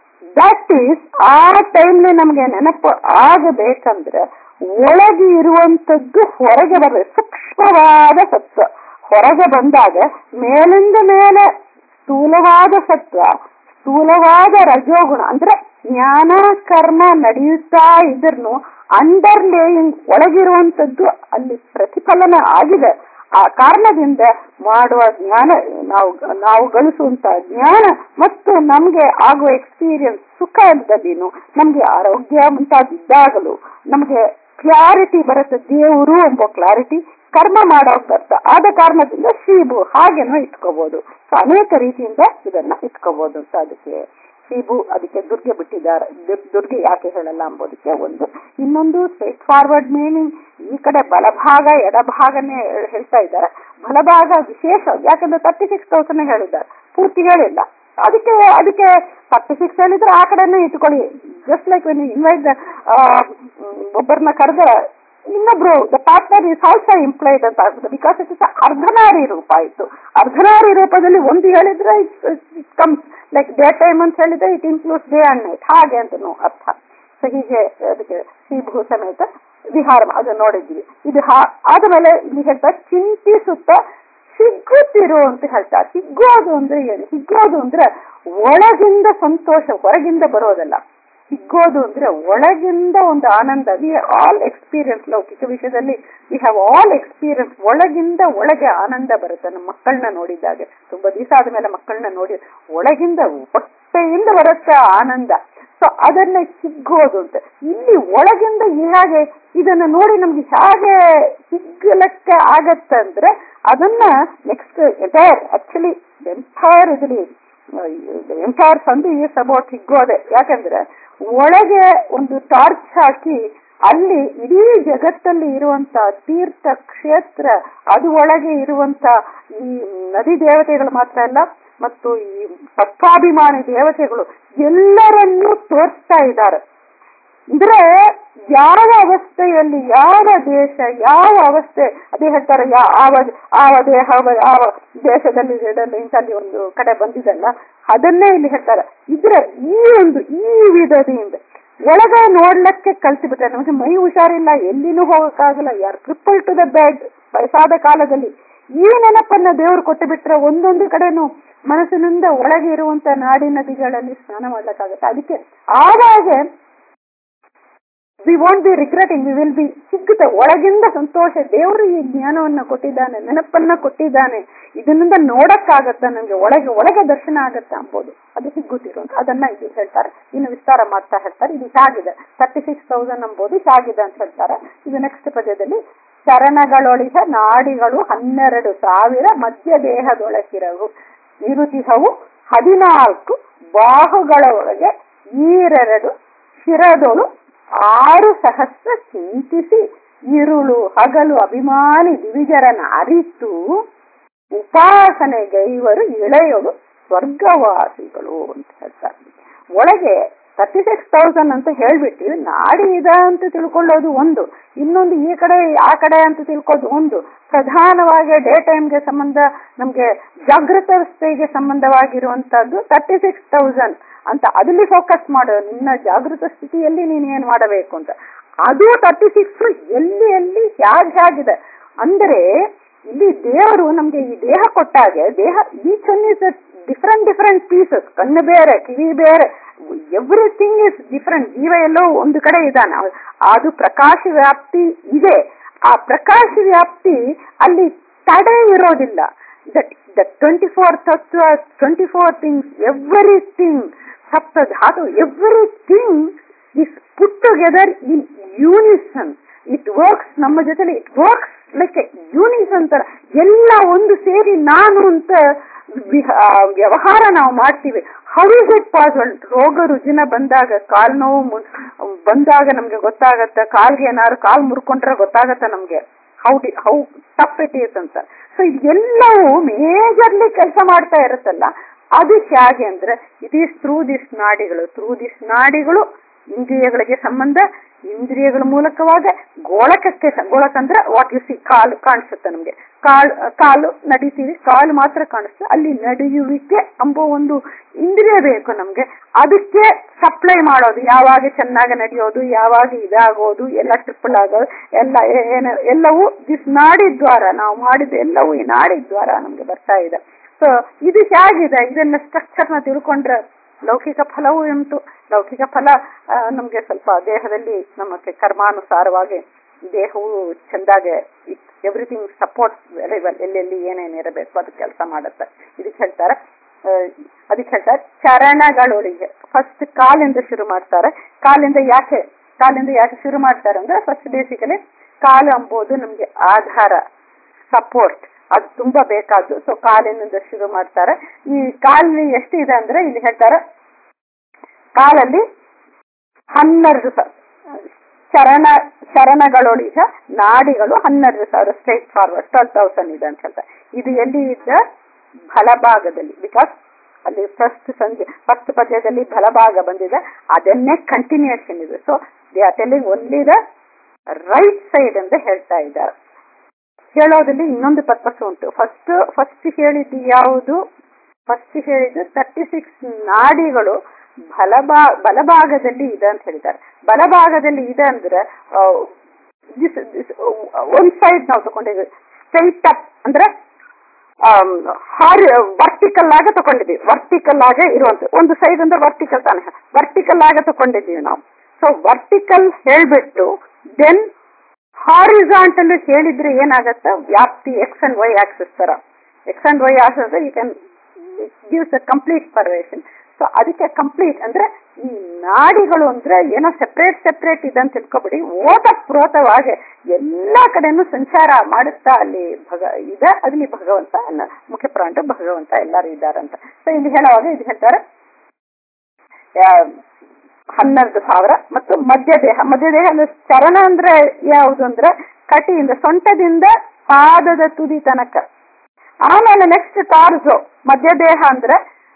ದಟ್ ಈಸ್ ಆ ಟೈಮ್ಲಿ ನಮ್ಗೆ ನೆನಪು ಆಗಬೇಕಂದ್ರೆ ಒಳಗೆ ಇರುವಂತದ್ದು ಹೊರಗೆ ಬರಬೇಕು ಸೂಕ್ಷ್ಮವಾದ ಸತ್ವ ಹೊರಗೆ ಬಂದಾಗ ಮೇಲಿಂದ ಮೇಲೆ ಸ್ಥೂಲವಾದ ಸತ್ವ ಸ್ಥೂಲವಾದ ರಜೋಗುಣ ಅಂದ್ರೆ ಜ್ಞಾನ ಕರ್ಮ ನಡೆಯುತ್ತಾ ಇದ್ರೂ ಅಂಡರ್ಲೇಯಿಂಗ್ ಒಳಗಿರುವಂತದ್ದು ಅಲ್ಲಿ ಪ್ರತಿಫಲನ ಆಗಿದೆ ಆ ಕಾರಣದಿಂದ ಮಾಡುವ ಜ್ಞಾನ ನಾವು ನಾವು ಗಳಿಸುವಂತ ಜ್ಞಾನ ಮತ್ತು ನಮ್ಗೆ ಆಗುವ ಎಕ್ಸ್ಪೀರಿಯನ್ಸ್ ಸುಖದಲ್ಲಿನು ನಮ್ಗೆ ಆರೋಗ್ಯ ಮುಂತಾದಿದ್ದಾಗಲು ನಮ್ಗೆ ಕ್ಲಾರಿಟಿ ಬರುತ್ತೆ ದೇವರು ಎಂಬ ಕ್ಲಾರಿಟಿ ಕರ್ಮ ಮಾಡೋಕ್ ಬರ್ತ ಆದ ಕಾರಣದಿಂದ ಶ್ರೀಭು ಹಾಗೇನೂ ಇಟ್ಕೋಬಹುದು ಸೊ ಅನೇಕ ರೀತಿಯಿಂದ ಇದನ್ನ ಇಟ್ಕೋಬಹುದು ಅಂತ ಅದಕ್ಕೆ ಶ್ರೀಭು ಅದಕ್ಕೆ ದುರ್ಗೆ ಬಿಟ್ಟಿದ್ದಾರೆ ದುರ್- ದುರ್ಗೆ ಯಾಕೆ ಹೇಳಲ್ಲ ಎಂಬುದಕ್ಕೆ ಒಂದು ಇನ್ನೊಂದು ಸ್ಟ್ರೈಟ್ ಫಾರ್ವರ್ಡ್ ಮೀನಿಂಗ್ ಈ ಕಡೆ ಬಲಭಾಗ ಎಡಭಾಗನೇ ಹೇಳ್ತಾ ಇದ್ದಾರೆ ಬಲಭಾಗ ವಿಶೇಷ ಯಾಕಂದ್ರೆ ತರ್ಟಿ ಸಿಕ್ಸ್ ತೌಸಂಡ್ ಹೇಳಿದ್ದಾರೆ ಪೂರ್ತಿ ಹೇಳಿಲ್ಲ ಅದಕ್ಕೆ ಅದಕ್ಕೆ ತರ್ಟಿ ಸಿಕ್ಸ್ ಹೇಳಿದ್ರೆ ಆ ಕಡೆನೇ ಇಟ್ಕೊಳ್ಳಿ ಜಸ್ಟ್ ಲೈಕ್ ವೆನ್ ಇನ್ವೈಟ್ ಒಬ್ಬರನ್ನ ಕರೆದ್ರೆ ಇನ್ನೊಬ್ರು the partner is also implied ಅಂತ ಆಗ್ತದೆ ಬಿಕಾಸ್ ಇಟ್ ಇಸ್ ಅರ್ಧನಾರಿ ರೂಪ ಆಯ್ತು ಅರ್ಧನಾರಿ ರೂಪದಲ್ಲಿ ಒಂದು ಹೇಳಿದ್ರೆ it comes like day time ಅಂತ ಹೇಳಿದ್ರೆ it includes day and night ಹಾಗೆ ಅಂತ ಅರ್ಥ ಸೊ ಹೀಗೆ ಅದಕ್ಕೆ ಶ್ರೀಭೂ ಸಮೇತ ವಿಹಾರ ಅದು ನೋಡಿದ್ವಿ ಇದು ಆದಮೇಲೆ ಇಲ್ಲಿ ಹೇಳ್ತಾರೆ ಚಿಂತಿಸುತ್ತ ಹಿಗ್ಗುತ್ತಿರು ಅಂತ ಹೇಳ್ತಾರೆ ಹಿಗ್ಗೋದು ಅಂದ್ರೆ ಏನು ಹಿಗ್ಗೋದು ಅಂದ್ರೆ ಒಳಗಿಂದ ಸಂತೋಷ ಹೊರಗಿಂದ ಬರೋದಲ್ಲ ಹಿಗ್ಗೋದು ಅಂದ್ರೆ ಒಳಗಿಂದ ಒಂದು ಆನಂದ ವಿ ಆಲ್ ಎಕ್ಸ್ಪೀರಿಯನ್ಸ್ ಲೌಕಿಕ ವಿಷಯದಲ್ಲಿ ವಿ ಹ್ಯಾವ್ ಆಲ್ ಎಕ್ಸ್ಪೀರಿಯನ್ಸ್ ಒಳಗಿಂದ ಒಳಗೆ ಆನಂದ ಬರುತ್ತೆ ನಮ್ಮ ಮಕ್ಕಳನ್ನ ನೋಡಿದಾಗ ತುಂಬಾ ದಿವಸ ಆದ್ಮೇಲೆ ಮಕ್ಕಳನ್ನ ನೋಡಿ ಒಳಗಿಂದ ಹೊಟ್ಟೆಯಿಂದ ಬರುತ್ತೆ ಆನಂದ ಸೊ ಅದನ್ನ ಹಿಗ್ಗೋದು ಅಂತ ಇಲ್ಲಿ ಒಳಗಿಂದ ಹೇಗೆ ಇದನ್ನ ನೋಡಿ ನಮ್ಗೆ ಹೇಗೆ ಹಿಗ್ಗಲಕ್ಕೆ ಆಗತ್ತಂದ್ರೆ ಅದನ್ನ ನೆಕ್ಸ್ಟ್ ಎಂಟೈರ್ ಆಕ್ಚುಲಿ ಎಂಟೈರ್ ಇದ್ರಲ್ಲಿ ಎಂಟೈರ್ ಸಂಧಿ ಈಸ್ ಅಬೌಟ್ ಹಿಗ್ಗೋದೆ ಯಾಕಂದ್ರೆ ಒಳಗೆ ಒಂದು ಟಾರ್ಚ್ ಹಾಕಿ ಅಲ್ಲಿ ಇಡೀ ಜಗತ್ತಲ್ಲಿ ಇರುವಂತ ತೀರ್ಥ ಕ್ಷೇತ್ರ ಅದು ಒಳಗೆ ಇರುವಂತ ಈ ನದಿ ದೇವತೆಗಳು ಮಾತ್ರ ಅಲ್ಲ ಮತ್ತು ಈ ಸತ್ವಾಭಿಮಾನಿ ದೇವತೆಗಳು ಎಲ್ಲರನ್ನೂ ತೋರಿಸ್ತಾ ಇದ್ದಾರೆ ಅಂದ್ರೆ ಯಾವ ಅವಸ್ಥೆಯಲ್ಲಿ ಯಾವ ದೇಶ ಯಾವ ಅವಸ್ಥೆ ಅದೇ ಹೇಳ್ತಾರೆ ಯಾವ ಯಾವ ದೇಹ ಯಾವ ದೇಶದಲ್ಲಿ ಇಂಥಲ್ಲಿ ಒಂದು ಕಡೆ ಬಂದಿದಲ್ಲ ಅದನ್ನೇ ಇಲ್ಲಿ ಹೇಳ್ತಾರೆ ಇದ್ರೆ ಈ ಒಂದು ಈ ವಿಧದಿಂದ ಒಳಗೆ ನೋಡ್ಲಕ್ಕೆ ಕಲ್ತು ಬಿಟ್ರೆ ನಮಗೆ ಮೈ ಹುಷಾರಿಲ್ಲ ಎಲ್ಲಿನೂ ಹೋಗಕ್ಕಾಗಲ್ಲ ಯಾರು ಟ್ರಿಪಲ್ ಟು ದ ಬೆಡ್ ವಯಸ್ಸಾದ ಕಾಲದಲ್ಲಿ ಈ ನೆನಪನ್ನ ದೇವರು ಕೊಟ್ಟು ಬಿಟ್ರೆ ಒಂದೊಂದು ಕಡೆನೂ ಮನಸ್ಸಿನಿಂದ ಒಳಗೆ ಇರುವಂತ ನಾಡಿ ನದಿಗಳಲ್ಲಿ ಸ್ನಾನ ಮಾಡ್ಲಿಕ್ಕಾಗತ್ತೆ ಅದಕ್ಕೆ ಆವಾಗ we want be regretting we will be ಸಿಗುತ್ತೆ ಒಳಗಿಂದ ಸಂತೋಷ ದೇವರು ಈ ಜ್ಞಾನವನ್ನ ಕೊಟ್ಟಿದ್ದಾನೆ ನೆನಪನ್ನ ಕೊಟ್ಟಿದ್ದಾನೆ ಇದನ್ನಿಂದ ನೋಡಕ್ಕಾಗತ್ತ ನಮ್ಗೆ ಒಳಗೆ ಒಳಗೆ ದರ್ಶನ ಆಗತ್ತ ಅಂಬೋದು ಅದು ಸಿಗುತ್ತಿರೋ ಅದನ್ನ ಇದು ಹೇಳ್ತಾರೆ ಇನ್ನು ವಿಸ್ತಾರ ಮಾಡ್ತಾ ಹೇಳ್ತಾರೆ ಇದು ಹೇಗಿದೆ ತರ್ಟಿ ಸಿಕ್ಸ್ ತೌಸಂಡ್ ಅಂಬೋದು ಹೇಗಿದೆ ಅಂತ ಹೇಳ್ತಾರೆ ಇದು ನೆಕ್ಸ್ಟ್ ಪದ್ಯದಲ್ಲಿ ಚರಣಗಳೊಳಿಗ ನಾಡಿಗಳು ಹನ್ನೆರಡು ಸಾವಿರ ಮಧ್ಯ ದೇಹದೊಳಗಿರವು ಇರುತಿಹವು ಹದಿನಾಲ್ಕು ಬಾಹುಗಳ ಒಳಗೆ ಈರೆರಡು ಶಿರದೊಳು ಆರು ಸಹಸ್ರ ಚಿಂತಿಸಿ ಇರುಳು ಹಗಲು ಅಭಿಮಾನಿ ದಿವಿಜರನ ಅರಿತು ಉಪಾಸನೆಗೈವರು ಇಳೆಯರು ಸ್ವರ್ಗವಾಸಿಗಳು ಅಂತ ಹೇಳ್ತಾರೆ ಒಳಗೆ ತರ್ಟಿ ಸಿಕ್ಸ್ ತೌಸಂಡ್ ಅಂತ ಹೇಳ್ಬಿಟ್ಟು ನಾಡಿ ಇದೆ ಅಂತ ತಿಳ್ಕೊಳ್ಳೋದು ಒಂದು ಇನ್ನೊಂದು ಈ ಕಡೆ ಆ ಕಡೆ ಅಂತ ತಿಳ್ಕೊಳ್ಳೋದು ಒಂದು ಪ್ರಧಾನವಾಗಿ ಡೇ ಟೈಮ್ಗೆ ಸಂಬಂಧ ನಮ್ಗೆ ಜಾಗೃತ ಅವಸ್ಥೆಗೆ ಸಂಬಂಧವಾಗಿರುವಂತದ್ದು ತರ್ಟಿ ಸಿಕ್ಸ್ ತೌಸಂಡ್ ಅಂತ ಅದಲ್ಲಿ ಫೋಕಸ್ ಮಾಡು ನಿನ್ನ ಜಾಗೃತ ಸ್ಥಿತಿಯಲ್ಲಿ ನೀನ್ ಏನ್ ಮಾಡಬೇಕು ಅಂತ ಅದು ತರ್ಟಿ ಸಿಕ್ಸ್ ಎಲ್ಲಿ ಎಲ್ಲಿ ಹೇಗೆ ಹೇಗಿದೆ ಅಂದ್ರೆ ಇಲ್ಲಿ ದೇವರು ನಮ್ಗೆ ಈ ದೇಹ ಕೊಟ್ಟಾಗೆ ದೇಹ each one is different different pieces ಕಣ್ಣು ಬೇರೆ ಕಿವಿ ಬೇರೆ ಎವ್ರಿಥಿಂಗ್ ಇಸ್ ಡಿಫ್ರೆಂಟ್ ಜೀವ ಎಲ್ಲೋ ಒಂದು ಕಡೆ ಇದ್ದಾನೆ ಅದು ಪ್ರಕಾಶ ವ್ಯಾಪ್ತಿ ಇದೆ ಆ ಪ್ರಕಾಶ ವ್ಯಾಪ್ತಿ ಅಲ್ಲಿ ತಡೆ ಇರೋದಿಲ್ಲ ದಟ್ ದ ಟ್ವೆಂಟಿ ಫೋರ್ ತತ್ವ ಟ್ವೆಂಟಿ ಫೋರ್ ಥಿಂಗ್ಸ್ ಎವ್ರಿಥಿಂಗ್ ಸಪ್ತ ಧಾತು everything is put together in unison it works ನಮ್ಮ ಜೊತೆಲಿ ಇಟ್ ವರ್ಕ್ಸ್ ಲೈಕ್ ಯೂನಿಸನ್ ತರ ಎಲ್ಲ ಒಂದು ಸೇರಿ ನಾನು ಅಂತ ವ್ಯವಹಾರ ನಾವು ಮಾಡ್ತೀವಿ ಹೌ ಇಸ್ ಇಟ್ ಪಾಸಿಬಲ್ ರೋಗ ರುಜಿನ ಬಂದಾಗ ಕಾಲ್ ನೋವು ಬಂದಾಗ ನಮ್ಗೆ ಗೊತ್ತಾಗತ್ತ ಕಾಲ್ಗೆ ಏನಾದ್ರು ಕಾಲ್ ಮುರ್ಕೊಂಡ್ರೆ ಗೊತ್ತಾಗತ್ತ ನಮ್ಗೆ ಹೌ ಡಿ ಹೌ ಟಫ್ ಇಟ್ ಈಸ್ ಅಂತ ಸೊ ಎಲ್ಲವೂ ಮೇಜರ್ಲಿ ಕೆಲಸ ಮಾಡ್ತಾ ಇರುತ್ತಲ್ಲ ಅದು ಹೇಗೆ ಅಂದ್ರೆ ಇಟ್ ಈಸ್ ಥ್ರೂ ದಿಸ್ ನಾಡಿಗಳು ಥ್ರೂ ದಿಸ್ ನಾಡಿಗಳು ಇಂದ್ರಿಯಗಳಿಗೆ ಸಂಬಂಧ ಇಂದ್ರಿಯಗಳ ಮೂಲಕವಾಗ ಗೋಳಕಕ್ಕೆ ಗೋಳಕ ಅಂದ್ರೆ ವಾಟ್ ಯು ಸಿ ಕಾಲು ಕಾಣಿಸುತ್ತೆ ನಮ್ಗೆ ಕಾಲು ಕಾಲು ನಡೀತೀವಿ ಕಾಲು ಮಾತ್ರ ಕಾಣಿಸುತ್ತೆ ಅಲ್ಲಿ ನಡೆಯುವಿಕೆ ಎಂಬ ಒಂದು ಇಂದ್ರಿಯ ಬೇಕು ನಮ್ಗೆ ಅದಕ್ಕೆ ಸಪ್ಲೈ ಮಾಡೋದು ಯಾವಾಗ ಚೆನ್ನಾಗಿ ನಡೆಯೋದು ಯಾವಾಗ ಇದಾಗೋದು ಎಲ್ಲ ಟ್ರಿಪಲ್ ಆಗೋದು ಎಲ್ಲ ಏನು ಎಲ್ಲವೂ ದಿಸ್ ನಾಡಿದ್ವಾರ ನಾವು ಮಾಡಿದ ಎಲ್ಲವೂ ಈ ನಾಡಿದ್ವಾರ ನಮ್ಗೆ ಬರ್ತಾ ಇದೆ ಸೊ ಇದು ಹೇಗಿದೆ ಇದನ್ನ ಸ್ಟ್ರಕ್ಚರ್ನ ತಿಳ್ಕೊಂಡ್ರೆ ಲೌಕಿಕ ಫಲವೂ ಉಂಟು ಲೌಕಿಕ ಫಲ ನಮ್ಗೆ ಸ್ವಲ್ಪ ದೇಹದಲ್ಲಿ ನಮಗೆ ಕರ್ಮಾನುಸಾರವಾಗಿ ದೇಹವು ಚೆಂದಾಗೆ ಎವ್ರಿಥಿಂಗ್ ಸಪೋರ್ಟ್ ಎಲ್ಲೆಲ್ಲಿ ಏನೇನು ಇರಬೇಕು ಅದು ಕೆಲಸ ಮಾಡುತ್ತೆ ಇದಕ್ಕೆ ಹೇಳ್ತಾರೆ ಅದಕ್ಕೆ ಹೇಳ್ತಾರೆ ಚರಣಗಳೊಳಗೆ ಫಸ್ಟ್ ಕಾಲಿಂದ ಶುರು ಮಾಡ್ತಾರೆ ಕಾಲಿಂದ ಯಾಕೆ ಕಾಲಿಂದ ಯಾಕೆ ಶುರು ಮಾಡ್ತಾರೆ ಅಂದ್ರೆ ಫಸ್ಟ್ ಬೇಸಿಕಲಿ ಕಾಲು ಅಂಬೋದು ನಮ್ಗೆ ಆಧಾರ ಸಪೋರ್ಟ್ ಅದು ತುಂಬಾ ಬೇಕಾದ್ದು ಸೊ ಕಾಲಿನಿಂದ ಶುರು ಮಾಡ್ತಾರೆ ಈ ಕಾಲಲ್ಲಿ ಎಷ್ಟಿದೆ ಅಂದ್ರೆ ಇಲ್ಲಿ ಹೇಳ್ತಾರೆ ಕಾಲಲ್ಲಿ ಹನ್ನೆರಡು ಚರಣ ಚರಣಗಳೊಳಿಗ ನಾಡಿಗಳು ಹನ್ನೆರಡು ಸಾವಿರ ಸ್ಟ್ರೈಟ್ ಫಾರ್ವರ್ಡ್ ಟ್ವೆಲ್ ತೌಸಂಡ್ ಇದೆ ಅಂತ ಹೇಳ್ತಾರೆ ಇದು ಎಲ್ಲಿ ಇದ್ದ ಬಲಭಾಗದಲ್ಲಿ ಬಿಕಾಸ್ ಅಲ್ಲಿ ಫಸ್ಟ್ ಸಂಜೆ ಫಸ್ಟ್ ಪದ್ಯದಲ್ಲಿ ಬಲಭಾಗ ಬಂದಿದೆ ಅದನ್ನೇ ಕಂಟಿನ್ಯೂಷನ್ ಇದೆ so they are telling only the right side ಅಂತ ಹೇಳ್ತಾ ಇದ್ದಾರೆ ಹೇಳೋದ್ರಲ್ಲಿ ಇನ್ನೊಂದು ಪರ್ಪಸ್ ಉಂಟು ಫಸ್ಟ್ ಫಸ್ಟ್ ಹೇಳಿದ್ದು ಯಾವುದು ಫಸ್ಟ್ ಹೇಳಿದ್ದು ತರ್ಟಿ ಸಿಕ್ಸ್ ನಾಡಿಗಳು ಬಲಭಾ ಬಲಭಾಗದಲ್ಲಿ ಇದೆ ಅಂತ ಹೇಳಿದ್ದಾರೆ ಬಲಭಾಗದಲ್ಲಿ ಇದೆ ಅಂದ್ರೆ ಒಂದ್ ಸೈಡ್ ನಾವು ತಗೊಂಡಿದ್ವಿ ಸ್ಟ್ರೈಟ್ ಅಪ್ ಅಂದ್ರೆ ಹಾರಿ ವರ್ಟಿಕಲ್ ಆಗ ತಗೊಂಡಿದ್ವಿ ವರ್ಟಿಕಲ್ ಆಗ ಇರುವಂತ ಒಂದು ಸೈಡ್ ಅಂದ್ರೆ ವರ್ಟಿಕಲ್ ತಾನೆ ವರ್ಟಿಕಲ್ ಆಗ ತಗೊಂಡಿದ್ದೀವಿ ನಾವು ಸೊ ವರ್ಟಿಕಲ್ ಹೇಳ್ಬಿಟ್ಟು ದೆನ್ ಹಾರಿಜಾಂಟಲ್ ಹೇಳಿದ್ರೆ ಏನಾಗತ್ತ ವ್ಯಾಪ್ತಿ ಎಕ್ಸ್ ಅಂಡ್ ವೈ ಆಕ್ಸಿಸ್ ತರ X and Y axis you can gives a complete pervasion so ಅದಕ್ಕೆ ಕಂಪ್ಲೀಟ್ ಅಂದ್ರೆ ಈ ನಾಡಿಗಳು ಅಂದ್ರೆ ಏನೋ ಸೆಪರೇಟ್ ಸೆಪರೇಟ್ ಇದೆ ಅಂತ ತಿಳ್ಕೊಬಿಡಿ ಓತ ಪ್ರೋತವಾಗಿ ಎಲ್ಲಾ ಕಡೆನೂ ಸಂಚಾರ ಮಾಡುತ್ತಾ ಅಲ್ಲಿ ಭಗ ಇದೆ ಅಲ್ಲಿ ಭಗವಂತ ಮುಖ್ಯ ಪ್ರಾಣ ಭಗವಂತ ಎಲ್ಲರೂ ಇದ್ದಾರಂತ ಸೊ ಇಲ್ಲಿ ಹೇಳುವಾಗ ಇದು ಹೇಳ್ತಾರೆ ಹನ್ನೆರಡು ಸಾವಿರ ಮತ್ತು ಮಧ್ಯದೇಹ ಮಧ್ಯದೇಹ ಅಂದ್ರೆ ಚರಣ ಅಂದ್ರೆ ಯಾವುದು ಅಂದ್ರೆ ಕಟಿಯಿಂದ ಸೊಂಟದಿಂದ ಪಾದದ ತುದಿ ತನಕ ಆಮೇಲೆ ನೆಕ್ಸ್ಟ್ ಟಾರ್ಸೋ ಮಧ್ಯದೇಹ ಅಂದ್ರೆ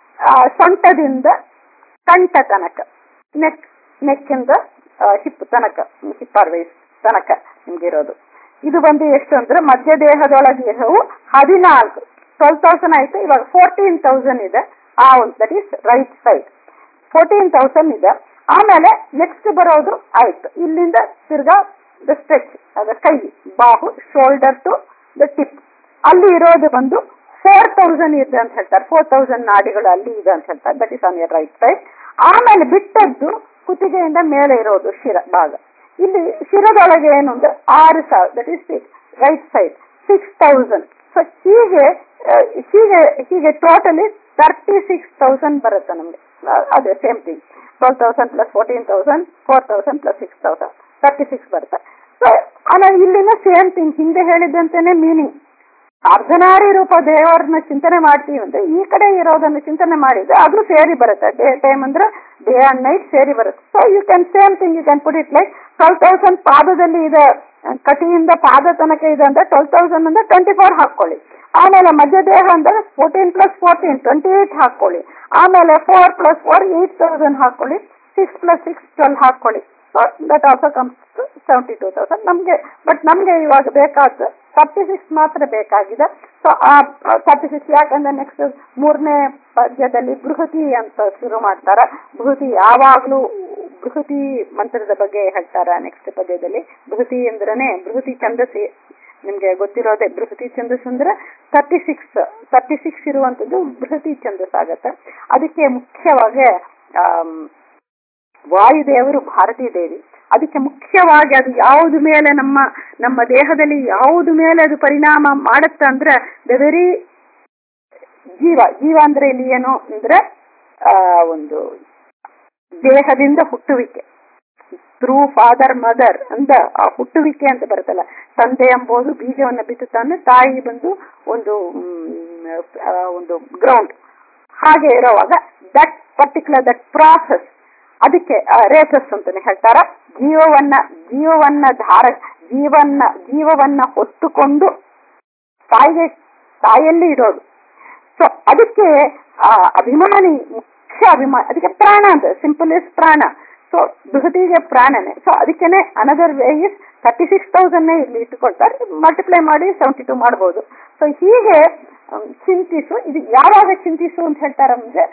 ಸೊಂಟದಿಂದ ಕಂಠ ತನಕ ನೆಕ್ ನೆಕ್ಕಿಂದ ಹಿಪ್ ತನಕ ಹಿಪ್ಪರ್ ವೈಸ್ ತನಕ ನಿಮ್ಗೆ ಇರೋದು ಇದು ಬಂದು ಎಷ್ಟು ಅಂದ್ರೆ ಮಧ್ಯದೇಹದೊಳಗಿರವು ಹದಿನಾಲ್ಕು ಟ್ವೆಲ್ ತೌಸಂಡ್ ಆಯ್ತು ಇವಾಗ ಫೋರ್ಟೀನ್ ತೌಸಂಡ್ ಇದೆ ಆ ಒಂದು that is right side fourteen thousand ಇದೆ ಆಮೇಲೆ ನೆಕ್ಸ್ಟ್ ಬರೋದು ಆಯ್ತು ಇಲ್ಲಿಂದ ತಿರ್ಗಾ ದ ಸ್ಟ್ರೆಚ್ ಅದ ಕೈ ಬಾಹು ಶೋಲ್ಡರ್ ಟು ದ ಟಿಪ್ ಅಲ್ಲಿ ಇರೋದು ಬಂದು ಫೋರ್ ತೌಸಂಡ್ ಇದೆ ಅಂತ ಹೇಳ್ತಾರೆ ಫೋರ್ ತೌಸಂಡ್ ನಾಡಿಗಳು ಅಲ್ಲಿ ಇದೆ ಅಂತ ಹೇಳ್ತಾರೆ that is on your right side ಆಮೇಲೆ ಬಿಟ್ಟದ್ದು ಕುತ್ತಿಗೆಯಿಂದ ಮೇಲೆ ಇರೋದು ಶಿರ ಭಾಗ ಇಲ್ಲಿ ಶಿರದೊಳಗೆ ಏನು ಅಂದ್ರೆ ಆರು ಸಾವಿರ that is six right side six thousand so ಹೀಗೆ ಹೀಗೆ ಹೀಗೆ ಟೋಟಲಿ ತರ್ಟಿ ಸಿಕ್ಸ್ ತೌಸಂಡ್ ಬರುತ್ತೆ ನಮ್ಗೆ ಅದೇ same thing twelve thousand plus fourteen thousand four thousand plus six thousand thirty six ಬರುತ್ತೆ ಸೊ ಆಮೇಲೆ ಇಲ್ಲಿನ ಸೇಮ್ ಥಿಂಗ್ ಹಿಂದೆ ಹೇಳಿದಂತೆನೆ ಮೀನಿಂಗ್ ಅರ್ಧನಾರಿ ರೂಪ ದೇವರನ್ನ ಚಿಂತನೆ ಮಾಡ್ತೀವಿ ಅಂದ್ರೆ ಈ ಕಡೆ ಇರೋದನ್ನ ಚಿಂತನೆ ಮಾಡಿದ್ರೆ ಅದು ಸೇರಿ ಬರುತ್ತೆ ಡೇ ಟೈಮ್ ಅಂದ್ರೆ ಡೇ ಅಂಡ್ ನೈಟ್ ಸೇರಿ ಬರುತ್ತೆ so you can same thing you can put it like twelve thousand ಪಾದದಲ್ಲಿ ಇದೆ ಕಟಿಯಿಂದ ಪಾದ ತನಕ ಇದೆ ಅಂದ್ರೆ ಟ್ವೆಲ್ ತೌಸಂಡ್ ಅಂದ್ರೆ ಟ್ವೆಂಟಿ ಫೋರ್ ಹಾಕೊಳ್ಳಿ ಆಮೇಲೆ ಮಧ್ಯದೇಹ ಅಂದ್ರೆ fourteen plus fourteen twenty eight ಹಾಕೊಳ್ಳಿ ಆಮೇಲೆ four plus four eight thousand ಹಾಕೊಳ್ಳಿ ಸಿಕ್ಸ್ ಪ್ಲಸ್ ಸಿಕ್ಸ್ ಟ್ವೆಲ್ ಹಾಕೊಳ್ಳಿ that also comes to seventy two thousand ನಮ್ಗೆ ಬಟ್ ನಮ್ಗೆ ಇವಾಗ ಬೇಕಾದ ತರ್ಟಿ ಸಿಕ್ಸ್ ಮಾತ್ರ ಬೇಕಾಗಿದೆ ಸೊ ಆ ತರ್ಟಿ ಸಿಕ್ಸ್ ಯಾಕಂದ್ರೆ ನೆಕ್ಸ್ಟ್ ಮೂರನೇ ಪದ್ಯದಲ್ಲಿ ಬೃಹತಿ ಅಂತ ಶುರು ಮಾಡ್ತಾರ ಬೃಹತಿ ಯಾವಾಗ್ಲೂ ಬೃಹತಿ ಮಂತ್ರದ ಬಗ್ಗೆ ಹೇಳ್ತಾರ ನೆಕ್ಸ್ಟ್ ಪದ್ಯದಲ್ಲಿ ಬೃಹತಿ ಅಂದ್ರನೆ ಬೃಹತಿ ಛಂದಸ್ಸಿ ನಿಮ್ಗೆ ಗೊತ್ತಿರೋದೇ ಬೃಹತಿ ಛಂದಸ್ ಅಂದ್ರೆ ತರ್ಟಿ ಸಿಕ್ಸ್ ತರ್ಟಿ ಸಿಕ್ಸ್ ಇರುವಂತದ್ದು ಬೃಹತಿ ಛಂದಸ್ ಆಗತ್ತೆ ಅದಕ್ಕೆ ಮುಖ್ಯವಾಗಿ ವಾಯುದೇವರು ಭಾರತೀ ದೇವಿ ಅದಕ್ಕೆ ಮುಖ್ಯವಾಗಿ ಅದು ಯಾವ್ದು ಮೇಲೆ ನಮ್ಮ ನಮ್ಮ ದೇಹದಲ್ಲಿ ಯಾವ್ದು ಮೇಲೆ ಅದು ಪರಿಣಾಮ ಮಾಡುತ್ತ ಅಂದ್ರೆ ದ ವೆರಿ ಜೀವ ಜೀವ ಅಂದ್ರೆ ಇಲ್ಲಿ ಏನು ಅಂದ್ರೆ ಆ ಒಂದು ದೇಹದಿಂದ ಹುಟ್ಟುವಿಕೆ ಥ್ರೂ ಫಾದರ್ ಮದರ್ ಅಂತ ಆ ಹುಟ್ಟುವಿಕೆ ಅಂತ ಬರುತ್ತಲ್ಲ ತಂದೆ ಎಂಬುದು ಬೀಜವನ್ನ ಬಿತ್ತುತ್ತಾನೆ ತಾಯಿ ಬಂದು ಒಂದು ಒಂದು ಗ್ರೌಂಡ್ ಹಾಗೆ ಇರುವಾಗ ದಟ್ ಪರ್ಟಿಕ್ಯುಲರ್ ದಟ್ ಪ್ರಾಸೆಸ್ ಅದಕ್ಕೆ ರೇಸಸ್ ಅಂತಾನೆ ಹೇಳ್ತಾರ ಜೀವವನ್ನ ಜೀವವನ್ನ ಧಾರ ಜೀವನ್ನ ಜೀವವನ್ನ ಹೊತ್ತುಕೊಂಡು ತಾಯಿಗೆ ತಾಯಲ್ಲಿ ಇರೋದು ಸೊ ಅದಕ್ಕೆ ಅಭಿಮಾನಿ ಮುಖ್ಯ ಅಭಿಮಾನಿ ಅದಕ್ಕೆ ಪ್ರಾಣ ಅಂತ ಸಿಂಪಲ್ ಇಸ್ ಪ್ರಾಣ ಸೊ ಬೃಹತಿಗೆ ಪ್ರಾಣನೆ ಸೊ ಅದಕ್ಕೇನೆ another way is thirty six thousand ಇಲ್ಲಿ ಇಟ್ಟುಕೊಳ್ತಾರೆ ಮಲ್ಟಿಪ್ಲೈ ಮಾಡಿ ಸೆವೆಂಟಿ ಟು ಮಾಡಬಹುದು ಸೊ ಹೀಗೆ ಚಿಂತಿಸು ಇದು ಯಾವಾಗ ಚಿಂತಿಸು ಅಂತ ಹೇಳ್ತಾರಂದ್ರೆ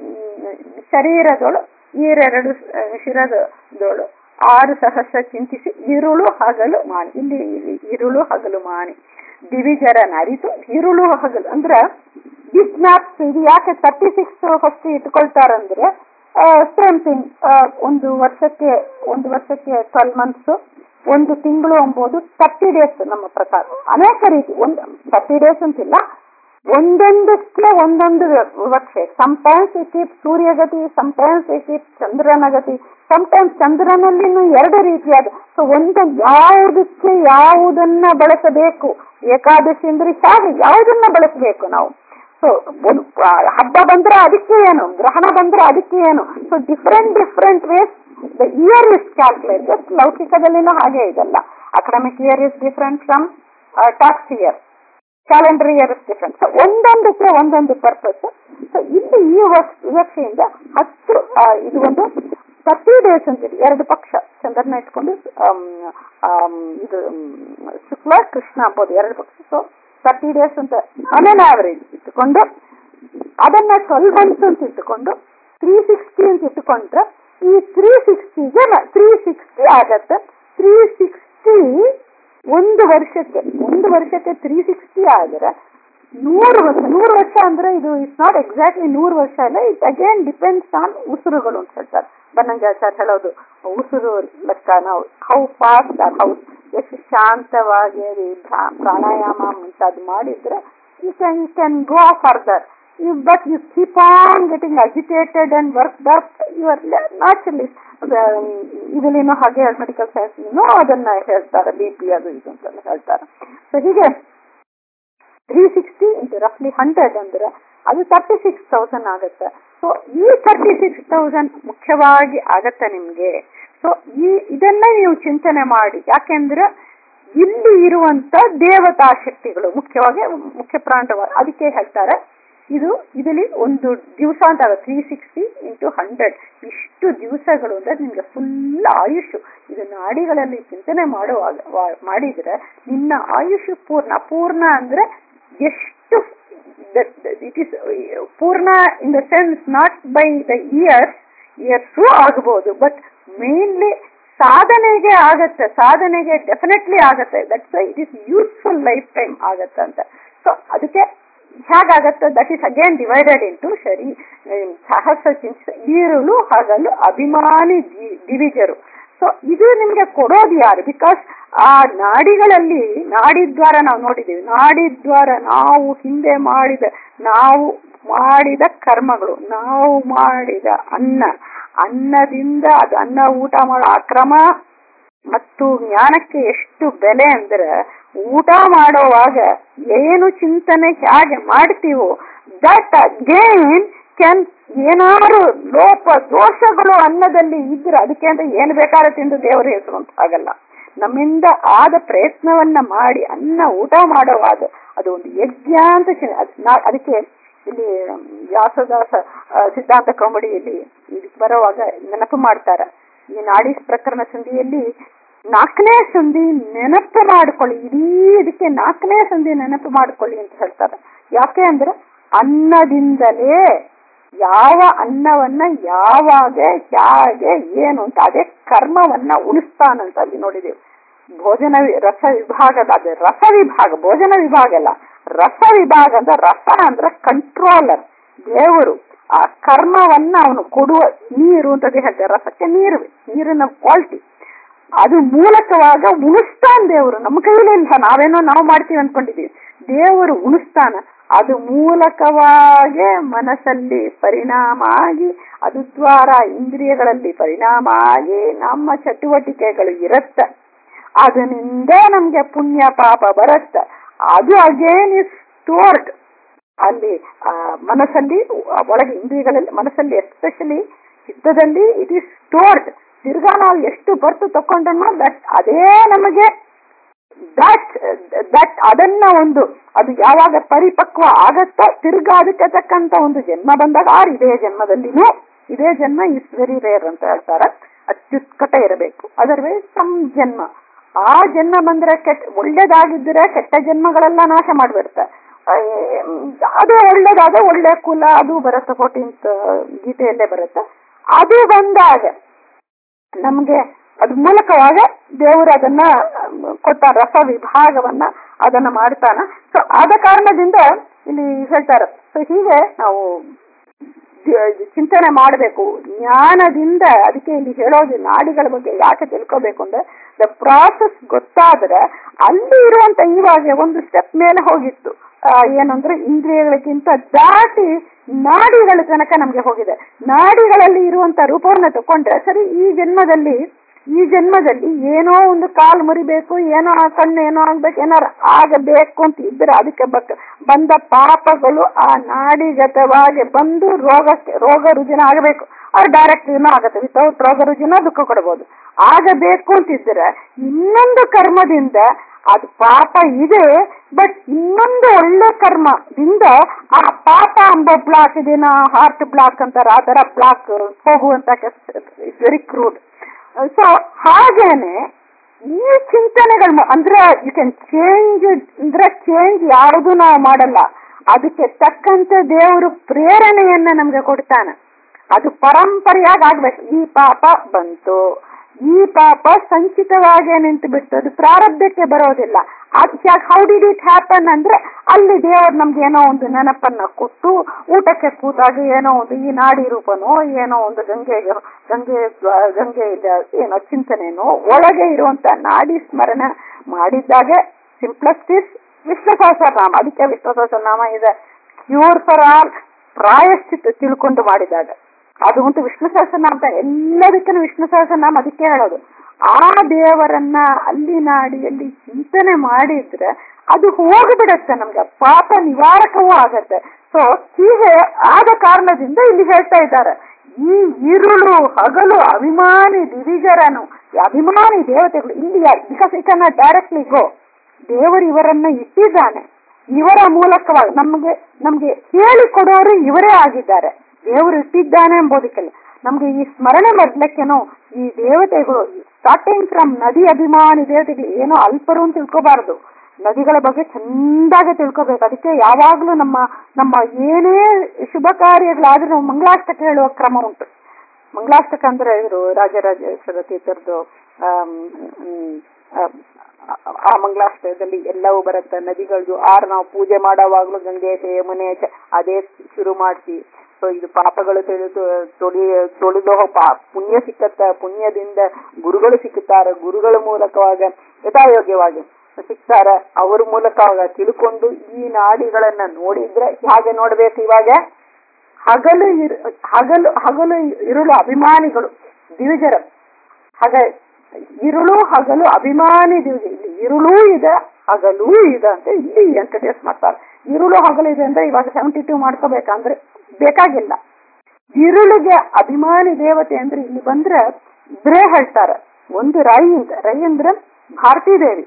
ಶರೀರದೊಳು ಈರೆರಡು ಶಿರದೋಳು ಆರು ಸಹಸ್ರ ಚಿಂತಿಸಿ ಇರುಳು ಹಗಲು ಮಾನಿ ಇಲ್ಲಿ ಇಲ್ಲಿ ಇರುಳು ಹಗಲು ಮಾನಿ ದಿವಿಜರನ ಅರಿತು ಇರುಳು ಹಗಲು ಅಂದ್ರ ದಿಸ್ ಮ್ಯಾಪ್ಸ್ ಇದು ಯಾಕೆ ತರ್ಟಿ ಸಿಕ್ಸ್ ಫಸ್ಟ್ ಇಟ್ಕೊಳ್ತಾರಂದ್ರೆ ಸೇಮ್ ಥಿಂಗ್ ಒಂದು ವರ್ಷಕ್ಕೆ ಒಂದು ವರ್ಷಕ್ಕೆ ಟ್ವೆಲ್ ಮಂತ್ಸ್ ಒಂದು ತಿಂಗಳು ಎಂಬುದು ತರ್ಟಿ ಡೇಸ್ ನಮ್ಮ ಪ್ರಕಾರ ಅನೇಕ ರೀತಿ ಒಂದು ತರ್ಟಿ ಡೇಸ್ ಅಂತಿಲ್ಲ ಒಂದೊಂದಕ್ಕೆ ಒಂದೊಂದು ವಿವಕ್ಷೆ ಸಮಟೈಮ್ಸ್ ಕೀಪ್ ಸೂರ್ಯಗತಿ ಸಮಟೈಮ್ಸ್ ಕೀಪ್ ಚಂದ್ರನ ಗತಿ ಸಮಟೈಮ್ಸ್ ಚಂದ್ರನಲ್ಲಿನೂ ಎರಡು ರೀತಿಯಾದ ಸೊ ಒಂದು ಯಾವುದಕ್ಕೆ ಯಾವುದನ್ನ ಬಳಸಬೇಕು ಏಕಾದಶಿ ಅಂದ್ರೆ ಹೇಗೆ ಯಾವುದನ್ನ ಬಳಸಬೇಕು ನಾವು ಸೊ ಹಬ್ಬ ಬಂದ್ರೆ ಅದಕ್ಕೆ ಏನು ಗ್ರಹಣ ಬಂದ್ರೆ ಅದಕ್ಕೆ ಏನು so different different ways the year is calculate just ಲೌಕಿಕದಲ್ಲಿನೂ ಹಾಗೆ ಇದಲ್ಲ academic year is different from tax year calendar year is different so ಒಂದೊಂದಕ್ಕೆ ಒಂದೊಂದು ಪರ್ಪಸ್ ಸೊ ಇಲ್ಲಿ ಈ ವಿವಕ್ಷೆಯಿಂದ ಹತ್ತು ಇದು ಒಂದು ತರ್ಟಿ ಡೇಸ್ ಅಂತೀರಿ ಎರಡು ಪಕ್ಷ ಚಂದ್ರನ ಇಟ್ಕೊಂಡು ಆಮ್, ಆಮ್, ಇದು ಮ್, ಶುಕ್ಲ ಕೃಷ್ಣ ಅಂಬೋದು ಎರಡು ಪಕ್ಷ ಸೊ ತರ್ಟಿ ಡೇಸ್ ಅಂತ ಆನ್ ಆವರೇಜ್ ಇಟ್ಟುಕೊಂಡು ಅದನ್ನ ಟ್ವೆಲ್ ಮಂತ್ಸ್ ಅಂತ ಇಟ್ಟುಕೊಂಡು ತ್ರೀ ಸಿಕ್ಸ್ಟಿ ಅಂತ ಇಟ್ಟುಕೊಂಡ್ರೆ ಈ ತ್ರೀ ಸಿಕ್ಸ್ಟಿಗೆ ತ್ರೀ ಸಿಕ್ಸ್ಟಿ ಆಗತ್ತೆ ತ್ರೀ ಸಿಕ್ಸ್ಟಿ ಒಂದು ವರ್ಷಕ್ಕೆ ಒಂದು ವರ್ಷಕ್ಕೆ ತ್ರೀ ಸಿಕ್ಸ್ಟಿ ಆದರೆ ನೂರು ವರ್ಷ ನೂರು ವರ್ಷ ಅಂದ್ರೆ ಇದು ಇಟ್ಸ್ ನಾಟ್ ಎಕ್ಸಾಕ್ಟ್ಲಿ ನೂರು ವರ್ಷ ಅಲ್ಲ ಇಟ್ ಅಗೇನ್ ಡಿಪೆಂಡ್ಸ್ ಆನ್ ಉಸಿರುಗಳು ಅಂತ ಹೇಳ್ತಾರೆ ಬನ್ನಂಜಾಚಾರ್ ಹೇಳೋದು ಉಸಿರು ಲೆಕ್ಕ ನಾವು ಹೌ ಫಾಸ್ಟ್ ಆರ್ ಹೌ ಎಷ್ಟು ಶಾಂತವಾಗಿ ಅದು ಭ್ರಾ- ಪ್ರಾಣಾಯಾಮ ಮುಂತಾದ್ ಮಾಡಿದ್ರೆ you can you can go further but you keep on getting agitated and work up your naturally ಇದರಲ್ಲಿನೂ ಹಾಗೆ ಮೆಡಿಕಲ್ ಸೈನ್ಸ್ ಅದನ್ನ ಹೇಳ್ತಾರೆ ಬಿ ಪಿ ಅದು ಇದು ಅಂತೆಲ್ಲ ಹೇಳ್ತಾರೆ ಸೊ ಹೀಗೆ ತ್ರೀ ಸಿಕ್ಸ್ಟಿ ಇಂಟು ರಫ್ಲಿ ಹಂಡ್ರೆಡ್ ಅಂದ್ರೆ ಅದು ತರ್ಟಿ ಸಿಕ್ಸ್ ತೌಸಂಡ್ ಆಗುತ್ತೆ ಸೊ ಈ ತರ್ಟಿ ಸಿಕ್ಸ್ ತೌಸಂಡ್ ಮುಖ್ಯವಾಗಿ ಆಗತ್ತೆ ನಿಮ್ಗೆ ಸೊ ಈ ಇದನ್ನ ನೀವು ಚಿಂತನೆ ಮಾಡಿ ಯಾಕೆಂದ್ರೆ ಇಲ್ಲಿ ಇರುವಂತ ದೇವತಾ ಶಕ್ತಿಗಳು ಮುಖ್ಯವಾಗಿ ಮುಖ್ಯ ಪ್ರಾಂತವ ಅದಕ್ಕೆ ಹೇಳ್ತಾರೆ ಇದು ಇದರಲ್ಲಿ ಒಂದು ದಿವಸ ಅಂತ ತ್ರೀ ಸಿಕ್ಸ್ಟಿ ಇಂಟು ಹಂಡ್ರೆಡ್ ಇಷ್ಟು ದಿವಸಗಳು ಅಂದ್ರೆ ನಿಮ್ಗೆ ಫುಲ್ ಆಯುಷ್ ಇದು ನಾಡಿಗಳಲ್ಲಿ ಚಿಂತನೆ ಮಾಡುವಾಗ ವಾ- ಮಾಡಿದ್ರೆ ನಿನ್ನ ಆಯುಷ್ ಪೂರ್ಣ ಪೂರ್ಣ ಅಂದ್ರೆ ಎಷ್ಟು ಇಟ್ ಇಸ್ ಪೂರ್ಣ in the sense not by the years years ಆಗಬಹುದು ಬಟ್ ಮೇನ್ಲಿ ಸಾಧನೆಗೆ ಆಗತ್ತೆ ಸಾಧನೆಗೆ ಡೆಫಿನೆಟ್ಲಿ ಆಗತ್ತೆ that's it is useful life time ಆಗತ್ತೆ ಅಂತ ಸೊ ಅದಕ್ಕೆ ಹೇಗಾಗತ್ತೆ that is again divided into ಶರೀ ಸಹಸ್ರ ಚಿಂತ ಈರುಳು ಹಗಲು ಅಭಿಮಾನಿ ದಿ- ದಿವಿಜರು ಸೊ ಇದು ನಿಮ್ಗೆ ಕೊಡೋದು ಯಾರು ಬಿಕಾಸ್ ಆ ನಾಡಿಗಳಲ್ಲಿ ನಾಡಿದ್ವಾರ ನಾವು ನೋಡಿದ್ದೀವಿ ನಾಡಿದ್ವಾರ ನಾವು ಹಿಂದೆ ಮಾಡಿದ ನಾವು ಮಾಡಿದ ಕರ್ಮಗಳು ನಾವು ಮಾಡಿದ ಅನ್ನ ಅನ್ನದಿಂದ ಅದು ಅನ್ನ ಊಟ ಮಾಡೋ ಆ ಕ್ರಮ ಮತ್ತು ಜ್ಞಾನಕ್ಕೆ ಎಷ್ಟು ಬೆಲೆ ಅಂದ್ರೆ ಊಟ ಮಾಡುವಾಗ ಏನು ಚಿಂತನೆ ಹೇಗೆ ಮಾಡ್ತೀವೋ ದಟ್ ಅಗೇನ್ ಕ್ಯಾನ್ ಏನಾದ್ರು ಲೋಪ ದೋಷಗಳು ಅನ್ನದಲ್ಲಿ ಇದ್ರೆ ಅದಕ್ಕೆ ಅಂತ ಏನು ಬೇಕಾದ್ರೆ ತಿಂದು ದೇವರ ಹೆಸರು ಅಂತ ಆಗಲ್ಲ ನಮ್ಮಿಂದ ಆದ ಪ್ರಯತ್ನವನ್ನ ಮಾಡಿ ಅನ್ನ ಊಟ ಮಾಡುವಾಗ ಅದು ಒಂದು ಯಜ್ಞ ಅಂತ ಚಿ- ಅದ್ ನಾ- ಅದಕ್ಕೆ ಇಲ್ಲಿ ವ್ಯಾಸದಾಸ ಆ, ಸಿದ್ಧಾಂತ ಕೌಮಡಿಯಲ್ಲಿ ಇದಕ್ಕೆ ಬರುವಾಗ ನೆನಪು ಮಾಡ್ತಾರ ಈ ನಾಡಿ ಪ್ರಕರಣ ಸಂಧಿಯಲ್ಲಿ ನಾಲ್ಕನೇ ಸಂಧಿ ನೆನಪು ಮಾಡ್ಕೊಳ್ಳಿ ಇಡೀ ಇದಕ್ಕೆ ನಾಲ್ಕನೇ ಸಂಧಿ ನೆನಪು ಮಾಡ್ಕೊಳ್ಳಿ ಅಂತ ಹೇಳ್ತಾರೆ ಯಾಕೆ ಅಂದ್ರೆ ಅನ್ನದಿಂದಲೇ ಯಾವ ಅನ್ನವನ್ನ ಯಾವಾಗ ಹೇಗೆ ಏನು ಅಂತ ಅದೇ ಕರ್ಮವನ್ನ ಉಳಿಸ್ತಾನಂತ ಅಲ್ಲಿ ನೋಡಿದೆವು ಭೋಜನ ವಿ- ರಸ ವಿಭಾಗದ ಅದು ರಸ ವಿಭಾಗ ಭೋಜನ ವಿಭಾಗ ಅಲ್ಲ ರಸ ವಿಭಾಗ ಅಂದ್ರೆ ರಸ ಅಂದ್ರೆ ಕಂಟ್ರೋಲರ್ ದೇವರು ಆ ಕರ್ಮವನ್ನ ಅವನು ಕೊಡುವ ನೀರು ಅಂತದೇ ಹೇಳ್ತಾರೆ ರಸಕ್ಕೆ ನೀರು ನೀರಿನ ಕ್ವಾಲಿಟಿ ಅದು ಮೂಲಕವಾಗ ಉಣಿಸ್ತಾನ ದೇವರು ನಮ್ಮ ಕೈಲೇ ಇಲ್ಲ ನಾವೇನೋ ನಾವು ಮಾಡ್ತೀವಿ ಅನ್ಕೊಂಡಿದೀವಿ ದೇವರು ಉಣಿಸ್ತಾನ ಅದು ಮೂಲಕವಾಗೇ ಮನಸ್ಸಲ್ಲಿ ಪರಿಣಾಮ ಆಗಿ ಅದು ದ್ವಾರ ಇಂದ್ರಿಯಗಳಲ್ಲಿ ಪರಿಣಾಮ ಆಗಿ ನಮ್ಮ ಚಟುವಟಿಕೆಗಳು ಇರತ್ತ ಅದರಿಂದ ನಮ್ಗೆ ಪುಣ್ಯ ಪಾಪ ಬರತ್ತ ಅದು ಅಗೇನ್ ಇಸ್ ಸ್ಟೋರ್ಡ್ ಅಲ್ಲಿ ಆ, ಮನಸ್ಸಲ್ಲಿ ಆ, ಒಳಗೆ ಇಂದ್ರಿಯಗಳಲ್ಲಿ ಮನಸ್ಸಲ್ಲಿ ಎಸ್ಪೆಷಲಿ ಚಿತ್ತದಲ್ಲಿ ಇಟ್ ಈಸ್ ಸ್ಟೋರ್ಡ್ ತಿರ್ಗಾ ನಾವು ಎಷ್ಟು ಬರ್ತು ತಕೊಂಡ್ರನ್ನ ದಟ್ ಅದೇ ನಮಗೆ ದಟ್ ದಟ್ ಅದನ್ನ ಒಂದು ಅದು ಯಾವಾಗ ಪರಿಪಕ್ವ ಆಗತ್ತೋ ತಿರ್ಗಾ ಅದಕ್ಕೆ ತಕ್ಕಂತ ಒಂದು ಜನ್ಮ ಬಂದಾಗ ಆರ್ ಇದೇ ಜನ್ಮದಲ್ಲಿನೂ ಇದೇ ಜನ್ಮ ಇಸ್ ವೆರಿ ರೇರ್ ಅಂತ ಹೇಳ್ತಾರೆ ಅತ್ಯುತ್ಕಟ ಇರಬೇಕು ಅದರ್ವೈಸ್ ಸಮ್ ಜನ್ಮ ಆ ಜನ್ಮ ಬಂದ್ರೆ ಕೆಟ್ಟ ಒಳ್ಳೇದಾಗಿದ್ರೆ ಕೆಟ್ಟ ಜನ್ಮಗಳೆಲ್ಲ ನಾಶ ಮಾಡ್ಬಿಡುತ್ತೆ ಆ, ಅದು ಒಳ್ಳೇದಾದ ಒಳ್ಳೆ ಕುಲ ಅದು ಬರುತ್ತೆ ಫೋರ್ಟೀನ್ತ್ ಗೀತೆಯಲ್ಲೇ ಬರುತ್ತೆ ಅದು ಬಂದಾಗ ನಮ್ಗೆ ಅದ್ ಮೂಲಕವಾಗ ದೇವರು ಅದನ್ನ ಕೊಟ್ಟ ರಸ ವಿಭಾಗವನ್ನ ಅದನ್ನ ಮಾಡ್ತಾನ ಸೊ ಆದ ಕಾರಣದಿಂದ ಇಲ್ಲಿ ಹೇಳ್ತಾರೆ ಸೊ ಹೀಗೆ ನಾವು ದ- ಚಿಂತನೆ ಮಾಡಬೇಕು ಜ್ಞಾನದಿಂದ ಅದಕ್ಕೆ ಇಲ್ಲಿ ಹೇಳೋದು ನಾಡಿಗಳ ಬಗ್ಗೆ ಯಾಕೆ ತಿಳ್ಕೋಬೇಕು ಅಂದ್ರೆ ದ ಪ್ರಾಸೆಸ್ ಗೊತ್ತಾದ್ರೆ ಅಲ್ಲಿ ಇರುವಂತ ಇವಾಗ ಒಂದು ಸ್ಟೆಪ್ ಮೇಲೆ ಹೋಗಿತ್ತು ಆ, ಏನಂದ್ರೆ ಇಂದ್ರಿಯಗಳಿಗಿಂತ ದಾಟಿ ನಾಡಿಗಳ ತನಕ ನಮ್ಗೆ ಹೋಗಿದೆ ನಾಡಿಗಳಲ್ಲಿ ಇರುವಂತ ರೂಪವನ್ನ ತಕೊಂಡ್ರೆ ಸರಿ ಈ ಜನ್ಮದಲ್ಲಿ ಈ ಜನ್ಮದಲ್ಲಿ ಏನೋ ಒಂದು ಕಾಲು ಮುರಿಬೇಕು ಏನೋ ಆ ಕಣ್ಣು ಏನೋ ಆಗ್ಬೇಕು ಏನಾರು ಆಗಬೇಕು ಅಂತ ಇದ್ರೆ ಅದಕ್ಕೆ ಬಕ್ ಬಂದ ಪಾಪಗಳು ಆ ನಾಡಿಗತವಾಗಿ ಬಂದು ರೋಗಕ್ಕೆ ರೋಗ ರುಜಿನ ಆಗಬೇಕು ಅವ್ರು ಡೈರೆಕ್ಟ್ ಏನೋ ಆಗುತ್ತೆ ವಿತೌಟ್ ರೋಗ ರುಜಿನ ದುಃಖ ಕೊಡಬಹುದು ಆಗಬೇಕು ಅಂತಿದ್ರೆ ಇನ್ನೊಂದು ಕರ್ಮದಿಂದ ಅದು ಪಾಪ ಇದೆ ಬಟ್ ಇನ್ನೊಂದು ಒಳ್ಳೆ ಕರ್ಮದಿಂದ ಆ ಪಾಪ ಎಂಬ ಬ್ಲಾಕ್ ಇದೇನ ಹಾರ್ಟ್ ಬ್ಲಾಕ್ ಅಂತಾರೆ ಆ ತರ ಬ್ಲಾಕ್ ಹೋಗುವಂತ ಇಟ್ಸ್ ವೆರಿ ಕ್ರೂಡ್ ಸೊ ಹಾಗೇನೆ ಈ ಚಿಂತನೆಗಳು ಅಂದ್ರೆ ಯು ಕ್ಯಾನ್ ಚೇಂಜ್ ಅಂದ್ರೆ ಚೇಂಜ್ ಯಾವುದು ನಾವು ಮಾಡಲ್ಲ ಅದಕ್ಕೆ ತಕ್ಕಂತೆ ದೇವರು ಪ್ರೇರಣೆಯನ್ನ ನಮ್ಗೆ ಕೊಡ್ತಾನೆ ಅದು ಪರಂಪರೆಯಾಗಿ ಆಗ್ಬೇಕು ಈ ಪಾಪ ಬಂತು ಈ ಪಾಪ ಸಂಚಿತವಾಗಿ ನಿಂತು ಬಿಟ್ಟು ಅದು ಪ್ರಾರಬ್ಧಕ್ಕೆ ಬರೋದಿಲ್ಲ ಅದಕ್ಕೆ ಹೌ ಡಿಡ್ ಇಟ್ ಹ್ಯಾಪನ್ ಅಂದ್ರೆ ಅಲ್ಲಿ ದೇವರು ನಮ್ಗೆ ಏನೋ ಒಂದು ನೆನಪನ್ನ ಕೊಟ್ಟು ಊಟಕ್ಕೆ ಕೂತಾಗ ಏನೋ ಒಂದು ಈ ನಾಡಿ ರೂಪನೋ ಏನೋ ಒಂದು ಗಂಗೆ ಗಂಗೆ ಗಂಗೆ ಏನೋ ಚಿಂತನೆನೋ ಒಳಗೆ ಇರುವಂತ ನಾಡಿ ಸ್ಮರಣ ಮಾಡಿದ್ದಾಗೆ ಸಿಂಪ್ಲೆಸ್ಟ್ ಇಸ್ ವಿಷ್ಣು ಸಹಸ್ರನಾಮ ಅದಕ್ಕೆ ವಿಷ್ಣು ಸಹಸ್ರನಾಮ ಇದೆ ಕ್ಯೂರ್ ಫಾರ್ ಆಲ್ ಪ್ರಾಯಶ್ಚಿತ್ ತಿಳ್ಕೊಂಡು ಮಾಡಿದಾಗ ಅದು ಉಂಟು ವಿಷ್ಣು ಸಹಸ್ರನಾಮ ಎಲ್ಲದಕ್ಕೂ ವಿಷ್ಣು ಸಹಸ್ರನಾಮ ಅದಕ್ಕೆ ಹೇಳೋದು ಆ ದೇವರನ್ನ ಅಲ್ಲಿ ನಾಡಿಯಲ್ಲಿ ಚಿಂತನೆ ಮಾಡಿದ್ರೆ ಅದು ಹೋಗಿಬಿಡತ್ತೆ ನಮ್ಗೆ ಪಾಪ ನಿವಾರಕವೂ ಆಗತ್ತೆ ಸೊ ಹೀಗೆ ಆದ ಕಾರಣದಿಂದ ಇಲ್ಲಿ ಹೇಳ್ತಾ ಇದ್ದಾರೆ ಈ ಇರುಳು ಹಗಲು ಅಭಿಮಾನಿ ದಿವಿಜರನು ಅಭಿಮಾನಿ ದೇವತೆಗಳು ಇಲ್ಲಿ ಬಿಕಾಸ್ ಇಟ್ ಅನ್ನ ಡೈರೆಕ್ಟ್ಲಿ ಗೋ ದೇವರು ಇವರನ್ನ ಇಟ್ಟಿದ್ದಾನೆ ಇವರ ಮೂಲಕವಾಗಿ ನಮಗೆ ನಮ್ಗೆ ಹೇಳಿಕೊಡೋರು ಇವರೇ ಆಗಿದ್ದಾರೆ ದೇವರು ಇಟ್ಟಿದ್ದಾನೆ ಎಂಬುದಕ್ಕೆಲ್ಲ ನಮ್ಗೆ ಈ ಸ್ಮರಣೆ ಬರ್ಲಿಕ್ಕೇನೋ ಈ ದೇವತೆಗಳು ಸ್ಟಾರ್ಟಿಂಗ್ ಫ್ರಮ್ ನದಿ ಅಭಿಮಾನಿ ದೇವತೆಗಳು ಏನೋ ಅಲ್ಪರು ಅಂತ ತಿಳ್ಕೋಬಾರದು ನದಿಗಳ ಬಗ್ಗೆ ಚಂದಾಗಿ ತಿಳ್ಕೋಬೇಕು ಅದಕ್ಕೆ ಯಾವಾಗ್ಲೂ ನಮ್ಮ ನಮ್ಮ ಏನೇ ಶುಭ ಕಾರ್ಯಗಳಾದ್ರೂ ನಾವು ಮಂಗಳಾಷ್ಟಕ ಹೇಳುವ ಕ್ರಮ ಉಂಟು ಮಂಗಳಾಷ್ಟಕ ಅಂದ್ರೆ ಇವರು ರಾಜರಾಜೇಶ್ವರ ತೀರ್ಥರದು ಆ ಮಂಗಳಾಷ್ಟಕದಲ್ಲಿ ಎಲ್ಲವೂ ಬರುತ್ತೆ ನದಿಗಳದು ಆರು ನಾವು ಪೂಜೆ ಮಾಡೋವಾಗ್ಲೂ ಗಂಗೆ ಯಮುನೆ ಅದೇ ಶುರು ಮಾಡಿಸಿ ಸೊ ಇದು ಪಾಪಗಳು ತಿಳಿದು ತೊಳಿ ತೊಳೆದು ಪುಣ್ಯ ಸಿಕ್ಕತ್ತ ಪುಣ್ಯದಿಂದ ಗುರುಗಳು ಸಿಕ್ಕುತ್ತಾರೆ ಗುರುಗಳ ಮೂಲಕವಾಗ ಯಥಾಯೋಗ್ಯವಾಗಿ ಸಿಗ್ತಾರ ಅವ್ರ ಮೂಲಕವಾಗ ತಿಳ್ಕೊಂಡು ಈ ನಾಡಿಗಳನ್ನ ನೋಡಿದ್ರೆ ಹಾಗೆ ನೋಡ್ಬೇಕು ಇವಾಗ ಹಗಲು ಇರು ಹಗಲು ಹಗಲು ಇರುಳು ಅಭಿಮಾನಿಗಳು ದಿವಿಜರ ಹಾಗೆ ಇರುಳು ಹಗಲು ಅಭಿಮಾನಿ ದಿವಸ ಇಲ್ಲಿ ಇರುಳು ಇದೆ ಹಗಲು ಇದೆ ಅಂತ ಇಲ್ಲಿ ಎಂಟರ್ಟೈಸ್ ಮಾಡ್ತಾರೆ ಇರುಳು ಹಗಲು ಇದೆ ಅಂದ್ರೆ ಇವಾಗ ಸೆವೆಂಟಿ ಟೂ ಮಾಡ್ಕೋಬೇಕಂದ್ರೆ ಬೇಕಾಗಿಲ್ಲ ಇರುಳಿಗೆ ಅಭಿಮಾನಿ ದೇವತೆ ಅಂದ್ರೆ ಇಲ್ಲಿ ಬಂದ್ರೆ ಇಬ್ಬರೇ ಹೇಳ್ತಾರೆ ಒಂದು ರೈ ಅಂತ ರೈ ಅಂದ್ರೆ ಭಾರತೀ ದೇವಿ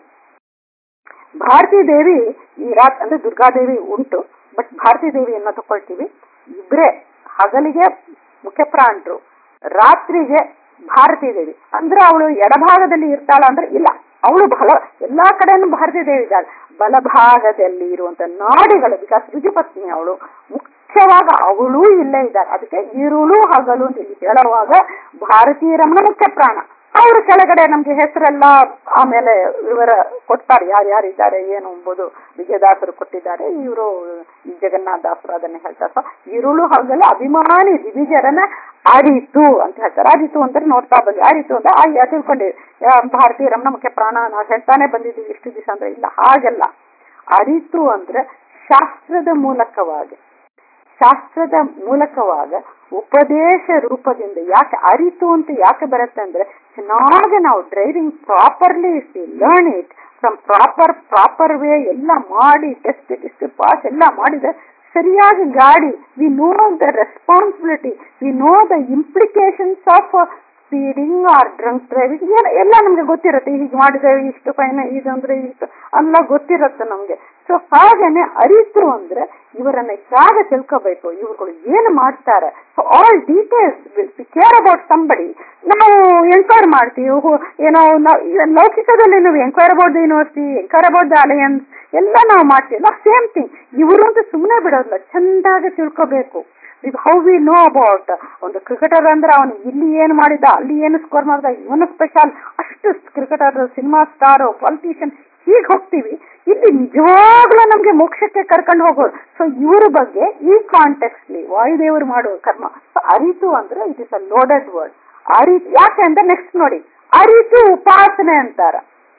ಭಾರತೀ ದೇವಿ ಈ ರಾತ್ ಅಂದ್ರೆ ದುರ್ಗಾದೇವಿ ಉಂಟು ಬಟ್ ಭಾರತೀ ದೇವಿಯನ್ನ ತಗೊಳ್ತೀವಿ ಇಬ್ರೇ ಹಗಲಿಗೆ ಮುಖ್ಯ ಪ್ರಾಣರು ರಾತ್ರಿಗೆ ಭಾರತೀ ದೇವಿ ಅಂದ್ರೆ ಅವಳು ಎಡಭಾಗದಲ್ಲಿ ಇರ್ತಾಳ ಅಂದ್ರೆ ಇಲ್ಲ ಅವಳು ಬಲ ಎಲ್ಲಾ ಕಡೆನೂ ಭಾರತೀ ದೇವಿ ಇದ್ದಾಳೆ ಬಲಭಾಗದಲ್ಲಿ ಇರುವಂತ ನಾಡಿಗಳು ಬಿಕಾಸ್ ರುಜುಪತ್ನಿ ಅವಳು ಮುಖ್ಯವಾಗ ಅವಳು ಇಲ್ಲೇ ಇದ್ದಾರೆ ಅದಕ್ಕೆ ಇರುಳು ಹಗಲು ಅಂತ ಇಲ್ಲಿ ಹೇಳುವಾಗ ಭಾರತೀಯ ರಮಣ ಮುಖ್ಯ ಪ್ರಾಣ ಅವ್ರ ಕೆಳಗಡೆ ನಮ್ಗೆ ಹೆಸರೆಲ್ಲ ಆಮೇಲೆ ವಿವರ ಕೊಡ್ತಾರೆ ಯಾರ್ಯಾರಿದ್ದಾರೆ ಏನು ಎಂಬುದು ವಿಜಯದಾಸರು ಕೊಟ್ಟಿದ್ದಾರೆ ಇವರು ಜಗನ್ನಾಥ ದಾಸರು ಅದನ್ನ ಹೇಳ್ತಾರೆ ಸೊ ಇರುಳು ಹಗಲು ಅಭಿಮಾನಿ ದಿವಿಜರನ ಅರಿತು ಅಂತ ಹೇಳ್ತಾರೆ ಅರಿತು ಅಂದ್ರೆ ನೋಡ್ತಾ ಬಂದ್ವಿ ಅರಿತು ಅಂದ್ರೆ ಆ ತಿಳ್ಕೊಂಡಿವಿ ಭಾರತೀಯ ರಮಣ ಮುಖ್ಯ ಪ್ರಾಣ ನಾವು ಹೇಳ್ತಾನೆ ಬಂದಿದ್ದೀವಿ ಇಷ್ಟು ದಿವಸ ಅಂದ್ರೆ ಇಲ್ಲ ಹಾಗೆಲ್ಲ ಅರಿತು ಅಂದ್ರೆ ಶಾಸ್ತ್ರದ ಮೂಲಕವಾಗಿ ಶಾಸ್ತ್ರದ ಮೂಲಕವಾಗ ಉಪದೇಶ ರೂಪದಿಂದ ಯಾಕೆ ಅರಿತು ಅಂತ ಯಾಕೆ ಬರುತ್ತೆ ಅಂದ್ರೆ ಚೆನ್ನಾಗಿ ನಾವು driving properly learn it from proper proper way ಎಲ್ಲ ಮಾಡಿ ಟೆಸ್ಟ್ ಟೆಸ್ಟ್ ಪಾಸ್ ಎಲ್ಲ ಮಾಡಿದ್ರೆ ಸರಿಯಾಗಿ ಗಾಡಿ we know the responsibility we know the implications of speeding or drunk driving ಎಲ್ಲ ನಮ್ಗೆ ಗೊತ್ತಿರುತ್ತೆ ಹೀಗೆ ಮಾಡಿದ್ರೆ ಇಷ್ಟು ಫೈನ್ ಇದಂದ್ರೆ ಇಷ್ಟು ಎಲ್ಲ ಗೊತ್ತಿರುತ್ತೆ ನಮ್ಗೆ ಸೊ ಹಾಗೇನೆ ಅರಿತು ಅಂದ್ರೆ ಇವರನ್ನ ಹೇಗೆ ತಿಳ್ಕೋಬೇಕು ಇವ್ರುಗಳು ಏನು ಮಾಡ್ತಾರೆ so all details care about somebody ನಾವು ಎಂಕ್ವೈರ್ ಮಾಡ್ತೀವಿ ಏನೋ ಲೌಕಿಕದಲ್ಲಿ ನಾವು enquire about the university enquire about the alliance ಎಲ್ಲ ನಾವು ಮಾಡ್ತೀವಿ ನಾವು ಸೇಮ್ ಥಿಂಗ್ ಇವರು ಅಂತ ಸುಮ್ಮನೆ ಬಿಡೋದಿಲ್ಲ ಚಂದಾಗಿ ತಿಳ್ಕೋಬೇಕು ಈಗ ಹೌ ವಿ ನೋ ಅಬೌಟ್ ಒಂದು ಕ್ರಿಕೆಟರ್ ಅಂದ್ರೆ ಅವನು ಇಲ್ಲಿ ಏನು ಮಾಡಿದ ಅಲ್ಲಿ ಏನು ಸ್ಕೋರ್ ಮಾಡಿದ ಇವನು ಸ್ಪೆಷಲ್ ಅಷ್ಟು ಕ್ರಿಕೆಟರ್ ಸಿನಿಮಾ ಸ್ಟಾರ್ ಪಾಲಿಟಿಷಿಯನ್ ಹೀಗೆ ಹೋಗ್ತೀವಿ ಇಲ್ಲಿ ನಿಜವಾಗ್ಲೂ ನಮ್ಗೆ ಮೋಕ್ಷಕ್ಕೆ ಕರ್ಕೊಂಡು ಹೋಗೋದು ಸೊ ಇವ್ರ ಬಗ್ಗೆ ಈ ಕಾಂಟೆಕ್ಸ್ಲಿ ವಾಯುದೇವರು ಮಾಡುವ ಕರ್ಮ ಸೊ ಅರಿತು ಅಂದ್ರೆ it is a loaded word ಅರಿತು ಯಾಕೆ ಅಂದ್ರೆ ನೆಕ್ಸ್ಟ್ ನೋಡಿ ಅರಿತು ಉಪಾಸನೆ ಅಂತಾರ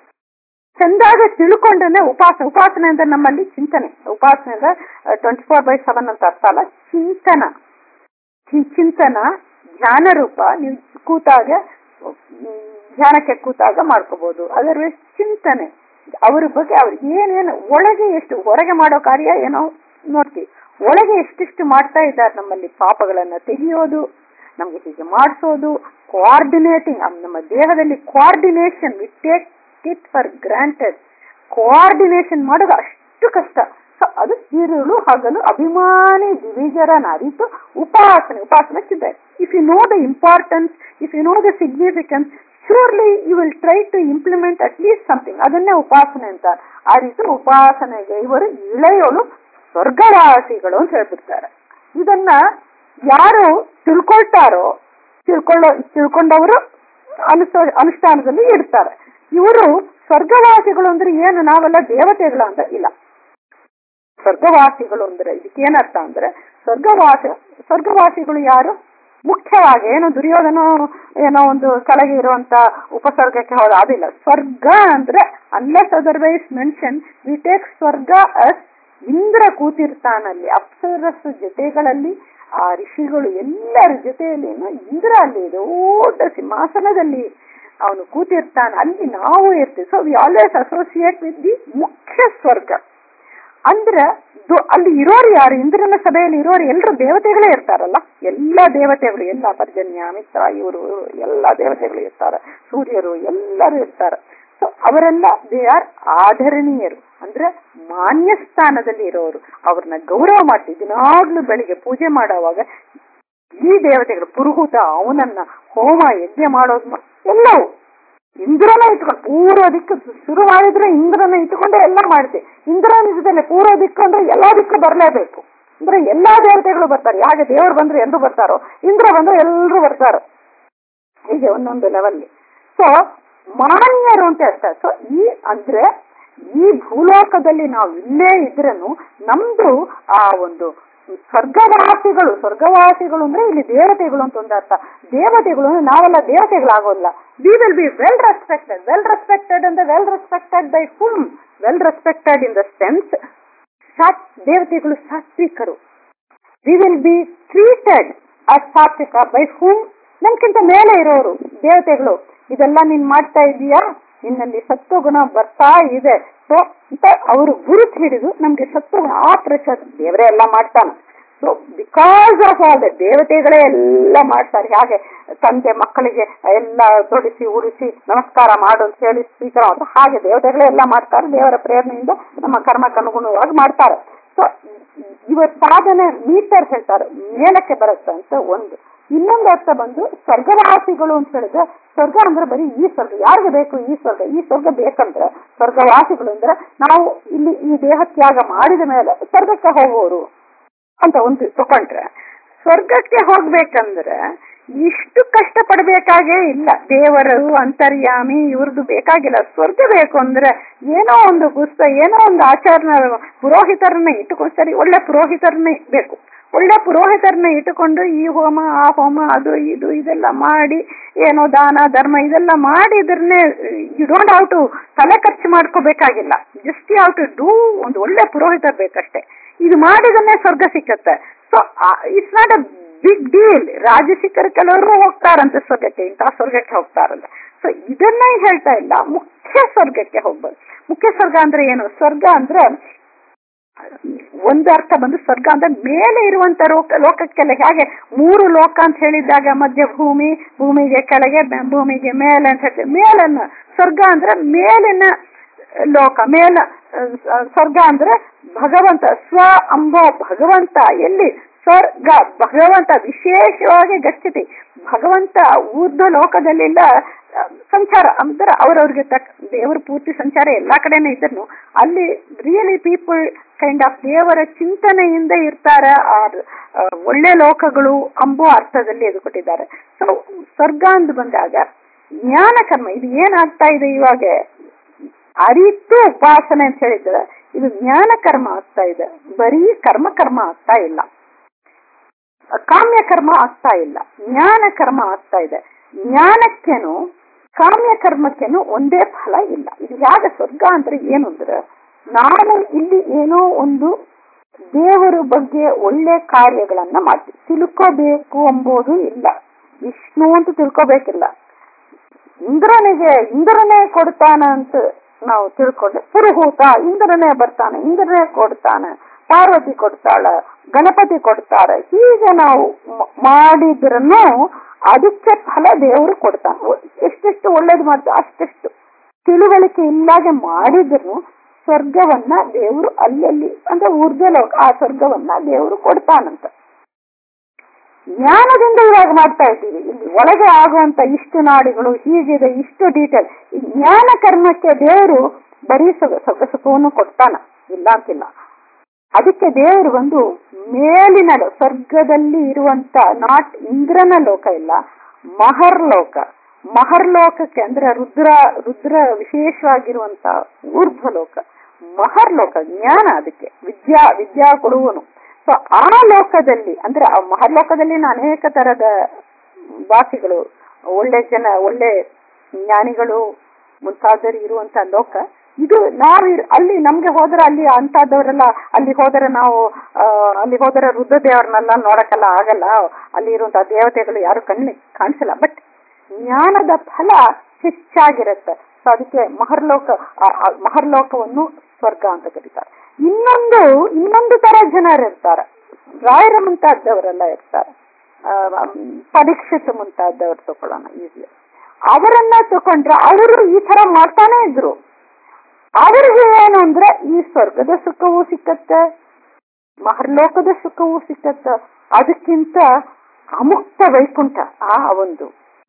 ಚಂದಾಗ ತಿಳ್ಕೊಂಡ್ರೆ ಉಪಾಸನೆ ಉಪಾಸನೆ ಅಂದ್ರೆ ನಮ್ಮಲ್ಲಿ ಚಿಂತನೆ ಉಪಾಸನೆ ಅಂದ್ರೆ ಟ್ವೆಂಟಿ ಫೋರ್ ಬೈ ಸೆವೆನ್ ಅಂತ ಅರ್ಥ ಅಲ್ಲ ಚಿಂತನ ಚಿಂತನ ಧ್ಯಾನ ರೂಪ ನೀವು ಕೂತಾಗ ಧ್ಯಾನಕ್ಕೆ ಕೂತಾಗ ಮಾಡ್ಕೋಬಹುದು ಅದರ್ವೈಸ್ ಚಿಂತನೆ ಅವ್ರ ಬಗ್ಗೆ ಅವ್ರು ಏನೇನು ಒಳಗೆ ಎಷ್ಟು ಹೊರಗೆ ಮಾಡೋ ಕಾರ್ಯ ಏನೋ ನೋಡ್ತೀವಿ ಒಳಗೆ ಎಷ್ಟೆಷ್ಟು ಮಾಡ್ತಾ ಇದ್ದಾರೆ ನಮ್ಮಲ್ಲಿ ಪಾಪಗಳನ್ನ ತೆಗೆಯೋದು ನಮ್ಗೆ ಹೀಗೆ ಮಾಡಿಸೋದು ಕೋಆರ್ಡಿನೇಟಿಂಗ್ ನಮ್ಮ ದೇಹದಲ್ಲಿ coordination we take it for granted coordination ಮಾಡೋದು ಅಷ್ಟು ಕಷ್ಟ ಸೊ ಅದು ಇರುಳು ಹಗಲು ಅಭಿಮಾನಿ ದಿವಿಜರನ ಅರಿತು ಉಪಾಸನೆ ಉಪಾಸನೆ ಚಿಂತೆ if you know the importance if you know the significance surely you will try to implement at least something ಅದನ್ನೇ ಉಪಾಸನೆ ಅಂತ ಆ ರೀತಿ ಉಪಾಸನೆಗೆ ಇವರು ಇಳೆಯೋಳು ಸ್ವರ್ಗವಾಸಿಗಳು ಅಂತ ಹೇಳ್ಬಿಡ್ತಾರೆ ಇದನ್ನ ಯಾರು ತಿಳ್ಕೊಳ್ತಾರೋ ತಿಳ್ಕೊಳ್ಳೋ ತಿಳ್ಕೊಂಡವರು ಅನುಸ ಅನುಷ್ಠಾನದಲ್ಲಿ ಇಡ್ತಾರೆ ಇವರು ಸ್ವರ್ಗವಾಸಿಗಳು ಅಂದ್ರೆ ಏನು ನಾವೆಲ್ಲ ದೇವತೆಗಳು ಅಂದ್ರೆ ಇಲ್ಲ ಸ್ವರ್ಗವಾಸಿಗಳು ಅಂದ್ರೆ ಇದಕ್ಕೆ ಏನರ್ಥ ಅಂದ್ರೆ ಸ್ವರ್ಗವಾಸ ಸ್ವರ್ಗವಾಸಿಗಳು ಯಾರು ಮುಖ್ಯವಾಗಿ ಏನು ದುರ್ಯೋಧನ ಏನೋ ಒಂದು ಕೆಳಗೆ ಇರುವಂತ ಉಪಸರ್ಗಕ್ಕೆ ಹೋದ ಅದಿಲ್ಲ ಸ್ವರ್ಗ ಅಂದ್ರೆ unless otherwise mention we take ಸ್ವರ್ಗ ಅಸ್ ಇಂದ್ರ ಕೂತಿರ್ತಾನಲ್ಲಿ ಅಪ್ಸರಸ್ ಜೊತೆಗಳಲ್ಲಿ ಆ ಋಷಿಗಳು ಎಲ್ಲರ ಜೊತೆಯಲ್ಲಿ ಇಂದ್ರ ಅಲ್ಲಿ ದೊಡ್ಡ ಸಿಂಹಾಸನದಲ್ಲಿ ಅವನು ಕೂತಿರ್ತಾನೆ ಅಲ್ಲಿ ನಾವು ಇರ್ತೀವಿ so we always associate with the ಮುಖ್ಯ ಸ್ವರ್ಗ ಅಂದ್ರೆ ಅಲ್ಲಿ ಇರೋರು ಯಾರು ಇಂದ್ರನ ಸಭೆಯಲ್ಲಿ ಇರೋರು ಎಲ್ಲರೂ ದೇವತೆಗಳೇ ಇರ್ತಾರಲ್ಲ ಎಲ್ಲ ದೇವತೆಗಳು ಎಲ್ಲ ಪರ್ಜನ್ಯ ಮಿತ್ರ ಇವರು ಎಲ್ಲ ದೇವತೆಗಳು ಇರ್ತಾರೆ ಸೂರ್ಯರು ಎಲ್ಲರೂ ಇರ್ತಾರೆ ಸೊ ಅವರೆಲ್ಲ ದೇ ಆರ್ ಆಧರಣೀಯರು ಅಂದ್ರೆ ಮಾನ್ಯ ಸ್ಥಾನದಲ್ಲಿ ಇರೋರು ಅವ್ರನ್ನ ಗೌರವ ಮಾಡ್ತೀವಿ ದಿನಾಗ್ಲೂ ಬೆಳಿಗ್ಗೆ ಪೂಜೆ ಮಾಡುವಾಗ ಈ ದೇವತೆಗಳು ಪುರುಹೂತ ಅವನನ್ನ ಹೋಮ ಯಜ್ಞ ಮಾಡೋದು ಎಲ್ಲವೂ ಇಂದ್ರನ ಇಟ್ಕೊಂಡು ಪೂರ್ವ ದಿಕ್ಕು ಶುರು ಮಾಡಿದ್ರೆ ಇಂದ್ರನ ಇಟ್ಕೊಂಡೆ ಎಲ್ಲ ಮಾಡ್ತೀವಿ ಇಂದ್ರನ ಜೊತೆಲೆ ಪೂರ್ವ ದಿಕ್ಕು ಅಂದ್ರೆ ಎಲ್ಲಾ ದಿಕ್ಕು ಬರಲೇಬೇಕು ಅಂದ್ರೆ ಎಲ್ಲಾ ದೇವತೆಗಳು ಬರ್ತಾರೆ ಯಾಕೆ ದೇವರು ಬಂದ್ರೆ ಎಂದು ಬರ್ತಾರೋ ಇಂದ್ರ ಬಂದ್ರೆ ಎಲ್ಲರೂ ಬರ್ತಾರೋ ಹೀಗೆ ಒಂದೊಂದು ಲೆವೆಲ್ ಸೊ ಮಾನ್ಯರು ಅಂತ ಹೇಳ್ತಾರೆ ಸೊ ಈ ಅಂದ್ರೆ ಈ ಭೂಲೋಕದಲ್ಲಿ ನಾವು ಇಲ್ಲೇ ಇದ್ರನು ನಮ್ದು ಆ ಒಂದು ಸ್ವರ್ಗವಾಸಿಗಳು ಸ್ವರ್ಗವಾಸಿಗಳು ಅಂದ್ರೆ ಇಲ್ಲಿ ದೇವತೆಗಳು ಅಂತ ಒಂದು ಅರ್ಥ ದೇವತೆಗಳು ಅಂದ್ರೆ ನಾವೆಲ್ಲ ದೇವತೆಗಳಾಗೋಲ್ಲ we will be well respected well respected ಅಂದ್ರೆ well respected by hmm well respected in the sense ಸಾತ್ ದೇವತೆಗಳು ಸಾತ್ವಿಕರು we will be treated as ಸಾತ್ವಿಕ ಬೈ ಹುಮ್ ನಮ್ಗಿಂತ ಮೇಲೆ ಇರೋರು ದೇವತೆಗಳು ಇದೆಲ್ಲ ನೀನ್ ಮಾಡ್ತಾ ಇದೀಯಾ ನಿನ್ನಲ್ಲಿ ಸತ್ವಗುಣ ಬರ್ತಾ ಇದೆ ಸೊ ಅಂತ ಅವರು ಗುರುತು ಹಿಡಿದು ನಮ್ಗೆ ಸತ್ವಗುಣ ಆ ಪ್ರಚಾರ ದೇವರೇ ಎಲ್ಲ ಮಾಡ್ತಾನೆ so because of all the ದೇವತೆಗಳೇ ಎಲ್ಲ ಮಾಡ್ತಾರೆ ಹಾಗೆ ತಂದೆ ಮಕ್ಕಳಿಗೆ ಎಲ್ಲ ತೊಡಿಸಿ ಉಡಿಸಿ ನಮಸ್ಕಾರ ಮಾಡು ಅಂತ ಹೇಳಿ ಸ್ವೀಕಾರ ಮಾಡ್ತಾರೆ ಹಾಗೆ ದೇವತೆಗಳೇ ಎಲ್ಲ ಮಾಡ್ತಾರೆ ದೇವರ ಪ್ರೇರಣೆಯಿಂದ ನಮ್ಮ ಕರ್ಮಕ್ಕನುಗುಣವಾಗಿ ಮಾಡ್ತಾರೆ ಸೊ ಇವರ ಸಾಧನೆ ಮೀಟರ್ ಹೇಳ್ತಾರೆ ಮೇಲಕ್ಕೆ ಬರುತ್ತೆ ಅಂತ ಒಂದು ಇನ್ನೊಂದು ಅರ್ಥ ಬಂದು ಸ್ವರ್ಗವಾಸಿಗಳು ಅಂತ ಹೇಳಿದ್ರೆ ಸ್ವರ್ಗ ಅಂದ್ರೆ ಬರೀ ಈ ಸ್ವರ್ಗ ಯಾರಿಗೆ ಬೇಕು ಈ ಸ್ವರ್ಗ ಈ ಸ್ವರ್ಗ ಬೇಕಂದ್ರೆ ಸ್ವರ್ಗವಾಸಿಗಳು ಅಂದ್ರೆ ನಾವು ಇಲ್ಲಿ ಈ ದೇಹ ತ್ಯಾಗ ಮಾಡಿದ ಮೇಲೆ ಸ್ವರ್ಗಕ್ಕೆ ಹೋಗುವವರು ಅಂತ ಒಂದು ತಕೊಂಡ್ರೆ ಸ್ವರ್ಗಕ್ಕೆ ಹೋಗ್ಬೇಕಂದ್ರೆ ಇಷ್ಟು ಕಷ್ಟ ಪಡ್ಬೇಕಾಗೇ ಇಲ್ಲ ದೇವರು ಅಂತರ್ಯಾಮಿ ಇವ್ರದ್ದು ಬೇಕಾಗಿಲ್ಲ ಸ್ವರ್ಗ ಬೇಕು ಅಂದ್ರೆ ಏನೋ ಒಂದು ಪುಸ್ತಕ ಏನೋ ಒಂದು ಆಚರಣೆ ಪುರೋಹಿತರನ್ನ ಇಟ್ಟುಕೊಂಡು ಸರಿ ಒಳ್ಳೆ ಪುರೋಹಿತರನ್ನೇ ಬೇಕು ಒಳ್ಳೆ ಪುರೋಹಿತರನ್ನ ಇಟ್ಟುಕೊಂಡು ಈ ಹೋಮ ಆ ಹೋಮ ಅದು ಇದು ಇದೆಲ್ಲ ಮಾಡಿ ಏನೋ ದಾನ ಧರ್ಮ ಇದೆಲ್ಲ ಮಾಡಿದ್ರನ್ನೇ ಯು ಡೋಂಟ್ ಹೌ ಟು ತಲೆ ಖರ್ಚು ಮಾಡ್ಕೋಬೇಕಾಗಿಲ್ಲ ಜಸ್ಟ್ ಹೌ ಟು ಡೂ ಒಂದು ಒಳ್ಳೆ ಪುರೋಹಿತರ್ ಬೇಕಷ್ಟೇ ಇದು ಮಾಡಿದನ್ನೇ ಸ್ವರ್ಗ ಸಿಕ್ಕತ್ತೆ so it's not a big deal ರಾಜಸಿಕರು ಕೆಲವರು ಹೋಗ್ತಾರಂತೆ ಸ್ವರ್ಗಕ್ಕೆ ಇಂತಹ ಸ್ವರ್ಗಕ್ಕೆ ಹೋಗ್ತಾರಂತ ಸೊ ಇದನ್ನ ಹೇಳ್ತಾ ಇಲ್ಲ ಮುಖ್ಯ ಸ್ವರ್ಗಕ್ಕೆ ಹೋಗ್ಬೋದು ಮುಖ್ಯ ಸ್ವರ್ಗ ಅಂದ್ರೆ ಏನು ಸ್ವರ್ಗ ಅಂದ್ರೆ ಒಂದು ಅರ್ಥ ಬಂದು ಸ್ವರ್ಗ ಅಂದ್ರೆ ಮೇಲೆ ಇರುವಂತ ಲೋಕ ಲೋಕಕ್ಕೆಲ್ಲ ಹೇಗೆ ಮೂರು ಲೋಕ ಅಂತ ಹೇಳಿದಾಗ ಮಧ್ಯ ಭೂಮಿ ಭೂಮಿಗೆ ಕೆಳಗೆ ಭೂಮಿಗೆ ಮೇಲೆ ಅಂತ ಹೇಳ್ತೀವಿ ಮೇಲನ್ನ ಸ್ವರ್ಗ ಅಂದ್ರೆ ಮೇಲಿನ ಲೋಕ ಮೇಲ ಸ್ವರ್ಗ ಅಂದ್ರೆ ಭಗವಂತ ಸ್ವ ಅಂಬೋ ಭಗವಂತ ಎಲ್ಲಿ ಸ್ವರ್ಗ ಭಗವಂತ ವಿಶೇಷವಾಗಿ ಗಚ್ಚತಿ ಭಗವಂತ ಊರ್ಧ್ವ ಲೋಕದಲ್ಲೆಲ್ಲ ಸಂಚಾರ ಅಂದ್ರೆ ಅವ್ರವ್ರಿಗೆ ತಕ್ಕ ದೇವರ ಪೂರ್ತಿ ಸಂಚಾರ ಎಲ್ಲಾ ಕಡೆನೂ ಇದ್ರು ಅಲ್ಲಿ ರಿಯಲಿ ಪೀಪಲ್ ಕೈಂಡ್ ಆಫ್ ದೇವರ ಚಿಂತನೆಯಿಂದ ಇರ್ತಾರೆ ಒಳ್ಳೆ ಲೋಕಗಳು ಅಂಬೋ ಅರ್ಥದಲ್ಲಿ ಇದು ಕೊಟ್ಟಿದ್ದಾರೆ ಸೊ ಸ್ವರ್ಗ ಅಂತ ಬಂದಾಗ ಜ್ಞಾನ ಕರ್ಮ ಇದು ಏನಾಗ್ತಾ ಇದೆ ಇವಾಗ ಅರಿತು ಉಪಾಸನೆ ಅಂತ ಹೇಳಿದ್ರೆ ಇದು ಜ್ಞಾನ ಕರ್ಮ ಆಗ್ತಾ ಇದೆ ಬರೀ ಕರ್ಮ ಕರ್ಮ ಆಗ್ತಾ ಇಲ್ಲ ಕಾಮ್ಯ ಕರ್ಮ ಆಗ್ತಾ ಇಲ್ಲ ಜ್ಞಾನ ಕರ್ಮ ಆಗ್ತಾ ಇದೆ ಜ್ಞಾನಕ್ಕೇನು ಕಾಮ್ಯ ಕರ್ಮಕ್ಕೇನು ಒಂದೇ ಫಲ ಇಲ್ಲ ಇದು ಯಾಕೆ ಸ್ವರ್ಗ ಅಂದ್ರೆ ಏನು ಅಂದ್ರೆ ನಾವು ಇಲ್ಲಿ ಏನೋ ಒಂದು ದೇವರ ಬಗ್ಗೆ ಒಳ್ಳೆ ಕಾರ್ಯಗಳನ್ನ ಮಾಡ್ತೀವಿ ತಿಳ್ಕೋಬೇಕು ಎಂಬುದು ಇಲ್ಲ ವಿಷ್ಣು ಅಂತ ತಿಳ್ಕೋಬೇಕಿಲ್ಲ ಇಂದ್ರನಿಗೆ ಇಂದ್ರನೇ ಕೊಡ್ತಾನ ಅಂತ ನಾವು ತಿಳ್ಕೊಂಡ್ರೆ ಪುರುಹೂತ ಇಂದ್ರನೇ ಬರ್ತಾನೆ ಇಂದ್ರನೇ ಕೊಡ್ತಾನೆ ಪಾರ್ವತಿ ಕೊಡ್ತಾಳ ಗಣಪತಿ ಕೊಡ್ತಾರೆ ಹೀಗೆ ನಾವು ಮಾಡಿದ್ರನು ಅದಕ್ಕೆ ಫಲ ದೇವರು ಕೊಡ್ತಾನೆ ಎಷ್ಟೆಷ್ಟು ಒಳ್ಳೇದು ಮಾಡ್ತಾರೆ ಅಷ್ಟೆಷ್ಟು ತಿಳುವಳಿಕೆ ಇಲ್ಲಾಗೆ ಮಾಡಿದ್ರು ಸ್ವರ್ಗವನ್ನ ದೇವರು ಅಲ್ಲಲ್ಲಿ ಅಂದ್ರೆ ಊರ್ಧ್ವ ಲೋಕ ಆ ಸ್ವರ್ಗವನ್ನ ದೇವರು ಕೊಡ್ತಾನಂತ ಜ್ಞಾನದಿಂದ ಇವಾಗ ಮಾಡ್ತಾ ಇದ್ದೀವಿ ಇಲ್ಲಿ ಒಳಗೆ ಆಗುವಂತ ಇಷ್ಟು ನಾಡಿಗಳು ಹೀಗಿದೆ ಇಷ್ಟು ಡೀಟೇಲ್ ಈ ಜ್ಞಾನ ಕರ್ಮಕ್ಕೆ ದೇವರು ಬರೀ ಸೊಗ ಸೊಗ ಸುಖವನ್ನು ಕೊಡ್ತಾನ ಇಲ್ಲ ಅಂತಿಲ್ಲ ಅದಕ್ಕೆ ದೇವರು ಒಂದು ಮೇಲಿನ ಲೋ- ಸ್ವರ್ಗದಲ್ಲಿ ಇರುವಂತ ನಾಟ್ ಇಂದ್ರನ ಲೋಕ ಇಲ್ಲ ಮಹರ್ ಲೋಕ ಮಹರ್ ಲೋಕಕ್ಕೆ ಅಂದ್ರೆ ರುದ್ರ ರುದ್ರ ವಿಶೇಷವಾಗಿರುವಂತ ಊರ್ಧ್ವ ಲೋಕ ಮಹರ್ ಲೋಕ ಜ್ಞಾನ ಅದಕ್ಕೆ ವಿದ್ಯಾ ವಿದ್ಯಾ ಕೊಡುವನು ಸೊ ಆ ಲೋಕದಲ್ಲಿ ಅಂದ್ರೆ ಆ ಮಹರ್ ಲೋಕದಲ್ಲಿ ಅನೇಕ ತರದ ವಾಸಿಗಳು ಒಳ್ಳೆ ಜನ ಒಳ್ಳೆ ಜ್ಞಾನಿಗಳು ಮುಂತಾದವರು ಇರುವಂತ ಲೋಕ ಇದು ನಾವು ಇರ್- ಅಲ್ಲಿ ನಮ್ಗೆ ಹೋದ್ರೆ ಅಲ್ಲಿ ಅಂತದವರೆಲ್ಲ ಅಲ್ಲಿ ಹೋದರೆ ನಾವು ಆ, ಅಲ್ಲಿ ಹೋದರೆ ರುದ್ರ ದೇವರನ್ನೆಲ್ಲ ನೋಡಕ್ಕೆಲ್ಲ ಆಗಲ್ಲ ಅಲ್ಲಿ ಇರುವಂತಹ ದೇವತೆಗಳು ಯಾರು ಕಣ್ಣಿಗೆ ಕಾಣಿಸಲ್ಲ ಬಟ್ ಜ್ಞಾನದ ಫಲ ಹೆಚ್ಚಾಗಿರುತ್ತೆ ಸೊ ಅದಕ್ಕೆ ಮಹರ್ಲೋಕ ಆ- ಆ ಮಹರ್ಲೋಕವನ್ನು ಸ್ವರ್ಗ ಅಂತ ಕರೀತಾರೆ ಇನ್ನೊಂದು ಇನ್ನೊಂದು ತರ ಜನರು ಇರ್ತಾರೆ ರಾಯರ ಮುಂತಾದವರೆಲ್ಲ ಇರ್ತಾರೆ ಆ, ಮ್, ಪರೀಕ್ಷಿತ ಮುಂತಾದವ್ರು ತಗೊಳ್ಳೋಣ ಈಸಿ ಅವರನ್ನ ತಕೊಂಡ್ರೆ ಅವರು ಈ ತರ ಮಾಡ್ತಾನೆ ಇದ್ರು ಅವರಿಗೆ ಏನು ಅಂದ್ರೆ ಈ ಸ್ವರ್ಗದ ಸುಖವೂ ಸಿಕ್ಕತ್ತೆ ಮಹರ್ಲೋಕದ ಸುಖವೂ ಸಿಕ್ಕತ್ತ ಅದಕ್ಕಿಂತ ಅಮುಕ್ತ ವೈಕುಂಠ ಆ ಒಂದು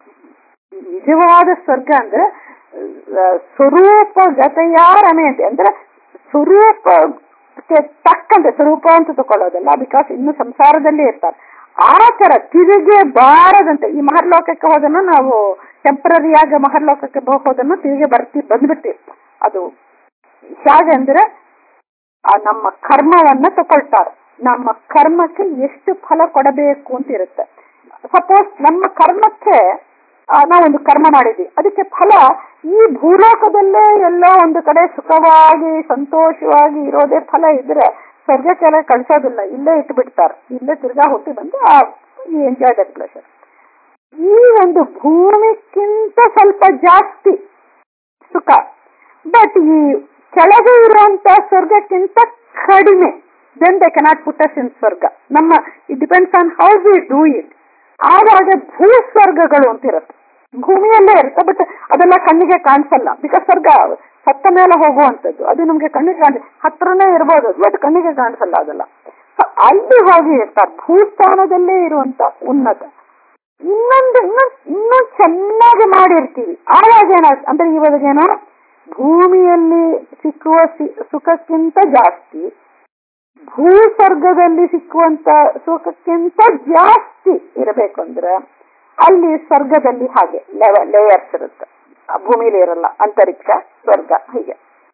ನಿಜವಾದ ಸ್ವರ್ಗ ಅಂದ್ರೆ ಆ, ಸ್ವರೂಪಗತೆಯಾರಮೆ ಅಂತ ಅಂದ್ರೆ ಸ್ವರೂಪಕ್ಕೆ ತಕ್ಕಂತೆ ಸ್ವರೂಪ ಅಂತ ತಕೊಳ್ಳೋದಲ್ಲ ಬಿಕಾಸ್ ಇನ್ನು ಸಂಸಾರದಲ್ಲಿ ಇರ್ತಾರೆ ಆ ತರ ತಿರುಗಿ ಬಾರದಂತೆ ಈ ಮಹರ್ಲೋಕಕ್ಕೆ ಹೋದನ್ನು ನಾವು ಟೆಂಪರರಿಯಾಗಿ ಮಹರ್ಲೋಕಕ್ಕೆ ಹೋದನ್ನು ತಿರುಗಿ ಬರ್ತಿ ಬಂದ್ಬಿಡ್ತೀವಿ ಅದು ಹೇಗೆ ಅಂದ್ರೆ ಆ ನಮ್ಮ ಕರ್ಮವನ್ನ ತಗೊಳ್ತಾರೆ ನಮ್ಮ ಕರ್ಮಕ್ಕೆ ಎಷ್ಟು ಫಲ ಕೊಡಬೇಕು ಅಂತ ಇರುತ್ತೆ ಸಪೋಸ್ ನಮ್ಮ ಕರ್ಮಕ್ಕೆ ಆ, ನಾವೊಂದು ಕರ್ಮ ಮಾಡಿದ್ವಿ ಅದಕ್ಕೆ ಫಲ ಈ ಭೂಲೋಕದಲ್ಲೇ ಎಲ್ಲೋ ಒಂದು ಕಡೆ ಸುಖವಾಗಿ ಸಂತೋಷವಾಗಿ ಇರೋದೇ ಫಲ ಇದ್ರೆ ಸ್ವರ್ಗಕ್ಕೆಲ್ಲ ಕಳ್ಸೋದಿಲ್ಲ ಇಲ್ಲೇ ಇಟ್ಟು ಬಿಡ್ತಾರೆ ಇಲ್ಲೇ ತಿರ್ಗಾ ಹುಟ್ಟಿ ಬಂದು ಎಂಜಾಯ್ ದಟ್ ಪ್ಲೆಷರ್ ಈ ಒಂದು ಭೂಮಿಕ್ಕಿಂತ ಸ್ವಲ್ಪ ಜಾಸ್ತಿ ಸುಖ ಬಟ್ ಈ ಕೆಳಗೆ ಇರುವಂತ ಸ್ವರ್ಗಕ್ಕಿಂತ ಕಡಿಮೆ then they cannot put us in ಸ್ವರ್ಗ ನಮ್ಮ it depends on how we do it ಆವಾಗ ಭೂ ಸ್ವರ್ಗಗಳು ಅಂತ ಇರುತ್ತೆ ಭೂಮಿಯಲ್ಲೇ ಇರುತ್ತೆ ಬಟ್ ಅದೆಲ್ಲ ಕಣ್ಣಿಗೆ ಕಾಣಿಸಲ್ಲ ಬಿಕಾಸ್ ಸ್ವರ್ಗ ಸತ್ತ ಮೇಲೆ ಹೋಗುವಂತದ್ದು ಅದು ನಮ್ಗೆ ಕಣ್ಣಿಗೆ ಕಾಣಿಸ್ ಹತ್ರನೇ ಇರ್ಬೋದು ಬಟ್ ಕಣ್ಣಿಗೆ ಕಾಣಿಸಲ್ಲ ಅದೆಲ್ಲ So, ಅಲ್ಲಿ ಹೋಗಿ ಇರ್ತಾರೆ ಭೂಸ್ಥಾನದಲ್ಲೇ ಇರುವಂತ ಉನ್ನತ ಇನ್ನೊಂದು ಇನ್ನೂ ಇನ್ನೂ ಚೆನ್ನಾಗಿ ಮಾಡಿರ್ತೀವಿ ಆವಾಗ ಏನಾಗ್ತದೆ ಅಂದ್ರೆ ಇವಾಗೇನೋ ಭೂಮಿಯಲ್ಲಿ ಸಿಕ್ಕುವ ಸಿ- ಸುಖಕ್ಕಿಂತ ಜಾಸ್ತಿ ಭೂಸ್ವರ್ಗದಲ್ಲಿ ಸಿಕ್ಕುವಂತ ಸುಖಕ್ಕಿಂತ ಜಾಸ್ತಿ ಇರಬೇಕು ಅಂದ್ರೆ ಅಲ್ಲಿ ಸ್ವರ್ಗದಲ್ಲಿ ಹಾಗೆ ಲೇಯರ್ಸ್ ಇರುತ್ತೆ ಆ ಭೂಮಿಲಿ ಇರಲ್ಲ ಅಂತರಿಕ್ಷ ಸ್ವರ್ಗ ಹೀಗೆ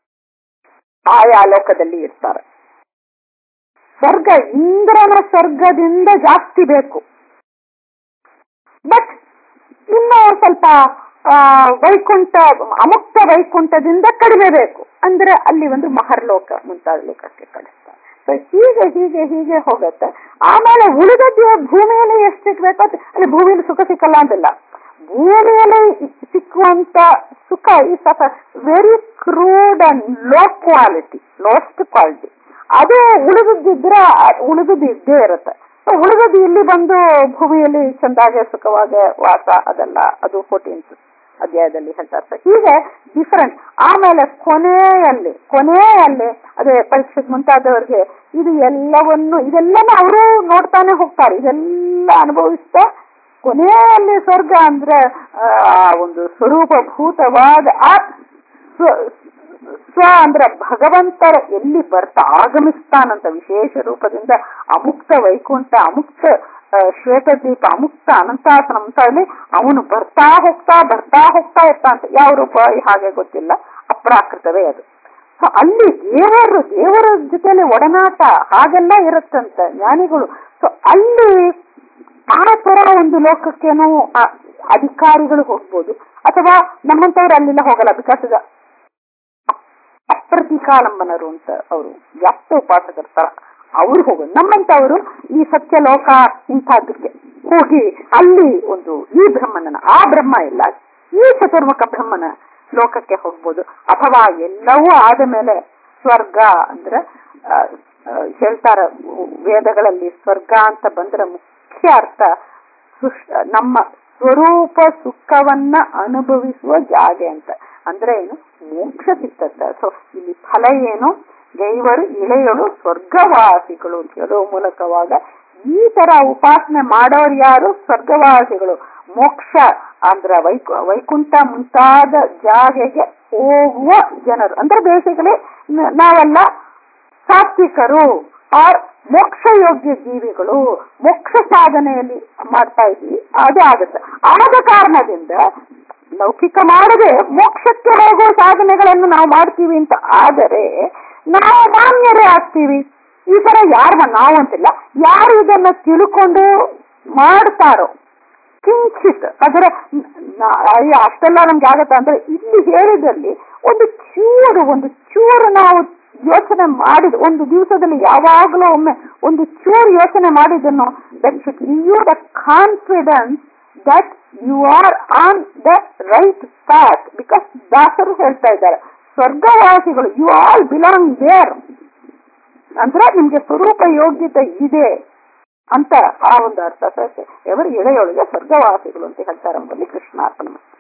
ಆಯಾ ಲೋಕದಲ್ಲಿ ಇರ್ತಾರೆ ಸ್ವರ್ಗ ಇಂದ್ರನ ಸ್ವರ್ಗದಿಂದ ಜಾಸ್ತಿ ಬೇಕು ಬಟ್ ಇನ್ನು ಸ್ವಲ್ಪ ಆ, ವೈಕುಂಠ ಅಮುಕ್ತ ವೈಕುಂಠದಿಂದ ಕಡಿಮೆ ಬೇಕು ಅಂದ್ರೆ ಅಲ್ಲಿ ಒಂದು ಮಹರ್ಲೋಕ ಮುಂತಾದ ಲೋಕಕ್ಕೆ ಕಳಿಸ್ತಾರೆ ಸೊ ಹೀಗೆ ಹೀಗೆ ಹೀಗೆ ಹೋಗುತ್ತೆ ಆಮೇಲೆ ಉಳಿದದ್ದು ಭೂಮಿಯಲ್ಲಿ ಎಷ್ಟು ಸಿಗ್ಬೇಕು ಅಂತ ಅಲ್ಲಿ ಭೂಮಿಯಲ್ಲಿ ಸುಖ ಸಿಕ್ಕಲ್ಲ ಅಂತಿಲ್ಲ ಭೂಮಿಯಲ್ಲಿ ಸಿಕ್ಕುವಂತ ಸುಖ is of very crude and low quality lost quality ಅದೇ ಉಳಿದಿದ್ರೆ ಉಳಿದದ್ದು ಇದ್ದೇ ಇರುತ್ತೆ So, ಉಳಿದದ್ದು ಇಲ್ಲಿ ಬಂದು ಭೂಮಿಯಲ್ಲಿ ಚಂದಾಗೆ ಸುಖವಾಗಿ ವಾಸ ಅದೆಲ್ಲ ಅದು ಫೋರ್ಟೀನ್ತ್ ಅಧ್ಯಾಯದಲ್ಲಿ ಹೇಳ್ತಾರೆ So, ಹೀಗೆ ಡಿಫರೆಂಟ್ ಆಮೇಲೆ ಕೊನೆಯಲ್ಲಿ ಕೊನೆಯಲ್ಲಿ ಅದೇ ಪರೀಕ್ಷೆಗೆ ಮುಂತಾದವರಿಗೆ ಇದು ಎಲ್ಲವನ್ನು ಇದೆಲ್ಲನೂ ಅವರು ನೋಡ್ತಾನೆ ಹೋಗ್ತಾರೆ ಇದೆಲ್ಲ ಅನುಭವಿಸ್ತಾ ಕೊನೆಯಲ್ಲಿ ಸ್ವರ್ಗ ಅಂದ್ರೆ ಆ ಒಂದು ಸ್ವರೂಪಭೂತವಾದ ಆ ಸ್ವ- ಸ್ವ ಅಂದ್ರೆ ಭಗವಂತರ ಎಲ್ಲಿ ಬರ್ತಾ ಆಗಮಿಸ್ತಾನಂತ ವಿಶೇಷ ರೂಪದಿಂದ ಅಮುಕ್ತ ವೈಕುಂಠ ಅಮುಕ್ತ ಆ, ಶ್ವೇತದೀಪ ಅಮುಕ್ತ ಅನಂತಾಸನ ಮುಂತಾದಲ್ಲಿ ಅವನು ಬರ್ತಾ ಹೋಗ್ತಾ ಬರ್ತಾ ಹೋಗ್ತಾ ಇರ್ತಾನಂತ ಯಾವ ರೂಪ ಹಾಗೆ ಗೊತ್ತಿಲ್ಲ ಅಪ್ರಾಕೃತವೇ ಅದು ಸೊ ಅಲ್ಲಿ ದೇವರು ದೇವರ ಜೊತೆಲಿ ಒಡನಾಟ ಹಾಗೆಲ್ಲ ಇರುತ್ತಂತ ಜ್ಞಾನಿಗಳು ಸೊ ಅಲ್ಲಿ ಆ ತರ ಒಂದು ಲೋಕಕ್ಕೇನೋ ಆ ಅಧಿಕಾರಿಗಳು ಹೋಗ್ಬೋದು ಅಥವಾ ನಮ್ಮಂತವ್ರು ಅಲ್ಲೆಲ್ಲ ಹೋಗಲ್ಲ ಬಿಕಾಸ್ ಅಪ್ರತಿಕಾಲಂಬನರು ಅಂತ ಅವರು ವ್ಯಾಪ್ತ ಉಪಾಸಕರ ತರ ಅವ್ರು ಹೋಗೋದು ನಮ್ಮಂತವರು ಈ ಸತ್ಯ ಲೋಕ ಇಂಥದ್ದಕ್ಕೆ ಹೋಗಿ ಅಲ್ಲಿ ಒಂದು ಈ ಬ್ರಹ್ಮನನ ಆ ಬ್ರಹ್ಮ ಇಲ್ಲ ಈ ಚತುರ್ಮುಖ ಬ್ರಹ್ಮನ ಲೋಕಕ್ಕೆ ಹೋಗ್ಬೋದು ಅಥವಾ ಎಲ್ಲವೂ ಆದ ಮೇಲೆ ಸ್ವರ್ಗ ಅಂದ್ರೆ ಆ, ಆ, ಹೇಳ್ತಾರ ವೇದಗಳಲ್ಲಿ ಸ್ವರ್ಗ ಅಂತ ಬಂದ್ರೆ ಮುಖ್ಯ ಅರ್ಥ ಸುಷ್- ನಮ್ಮ ಸ್ವರೂಪ ಸುಖವನ್ನ ಅನುಭವಿಸುವ ಜಾಗೆ ಅಂತ ಅಂದ್ರೆ ಏನು ಮೋಕ್ಷ ಸಿಗ್ತದೆ ಸೊ ಇಲ್ಲಿ ಫಲ ಏನು ಜೈವರು ಇಳೆಯಳು ಸ್ವರ್ಗವಾಸಿಗಳು ಅಂತ ಹೇಳೋ ಮೂಲಕವಾಗ ಈ ತರ ಉಪಾಸನೆ ಮಾಡೋರು ಯಾರು ಸ್ವರ್ಗವಾಸಿಗಳು ಮೋಕ್ಷ ಅಂದ್ರ ವೈಕು ವೈಕುಂಠ ಮುಂತಾದ ಜಾಗೆಗೆ ಹೋಗುವ ಜನರು ಅಂದ್ರೆ ಬೇಸಿಕಲಿ ನಾವೆಲ್ಲ ಸಾತ್ವಿಕರು ಆರ್ ಮೋಕ್ಷ ಯೋಗ್ಯ ಜೀವಿಗಳು ಮೋಕ್ಷ ಸಾಧನೆಯಲ್ಲಿ ಮಾಡ್ತಾ ಇದ್ವಿ ಅದು ಆಗುತ್ತೆ ಆದ ಕಾರಣದಿಂದ ಲೌಕಿಕ ಮಾಡದೆ ಮೋಕ್ಷಕ್ಕೆ ಹೋಗೋ ಸಾಧನೆಗಳನ್ನು ನಾವು ಮಾಡ್ತೀವಿ ಅಂತ ಆದರೆ ನಾವು ಮಾನ್ಯರೇ ಆಗ್ತೀವಿ ಈ ತರ ಯಾರು ನಾವು ಅಂತಿಲ್ಲ ಯಾರು ಇದನ್ನ ತಿಳ್ಕೊಂಡು ಮಾಡ್ತಾರೋ ಕಿಂಚಿತ್ ಅದರ ನ- ಅಯ್ಯ ಅಷ್ಟೆಲ್ಲ ನಮ್ಗೆ ಆಗತ್ತ ಅಂದ್ರೆ ಇಲ್ಲಿ ಹೇಳಿದಲ್ಲಿ ಒಂದು ಚೂರು ಒಂದು ಚೂರು ನಾವು ಯೋಚನೆ ಮಾಡಿದ ಒಂದು ದಿವಸದಲ್ಲಿ ಯಾವಾಗಲೂ ಒಮ್ಮೆ ಒಂದು ಚೂರು ಯೋಚನೆ ಮಾಡಿದನ್ನು that should you the confidence that you are on the right path because ದಾಸರು ಹೇಳ್ತಾ ಇದ್ದಾರೆ ಸ್ವರ್ಗವಾಸಿಗಳು ಯು ಆಲ್ ಬಿಲಾಂಗ್ ದೇರ್ ಅಂದ್ರೆ ನಿಮ್ಗೆ ಸ್ವರೂಪ ಯೋಗ್ಯತೆ ಇದೆ ಅಂತ ಆ ಒಂದು ಅರ್ಥ ಸಹ ಎವರು ಎಳೆಯೊಳಗೆ ಸ್ವರ್ಗವಾಸಿಗಳು ಅಂತ ಹೇಳ್ತಾರೆ ಎಂಬಲ್ಲಿ ಕೃಷ್ಣಾರ್ಪಣ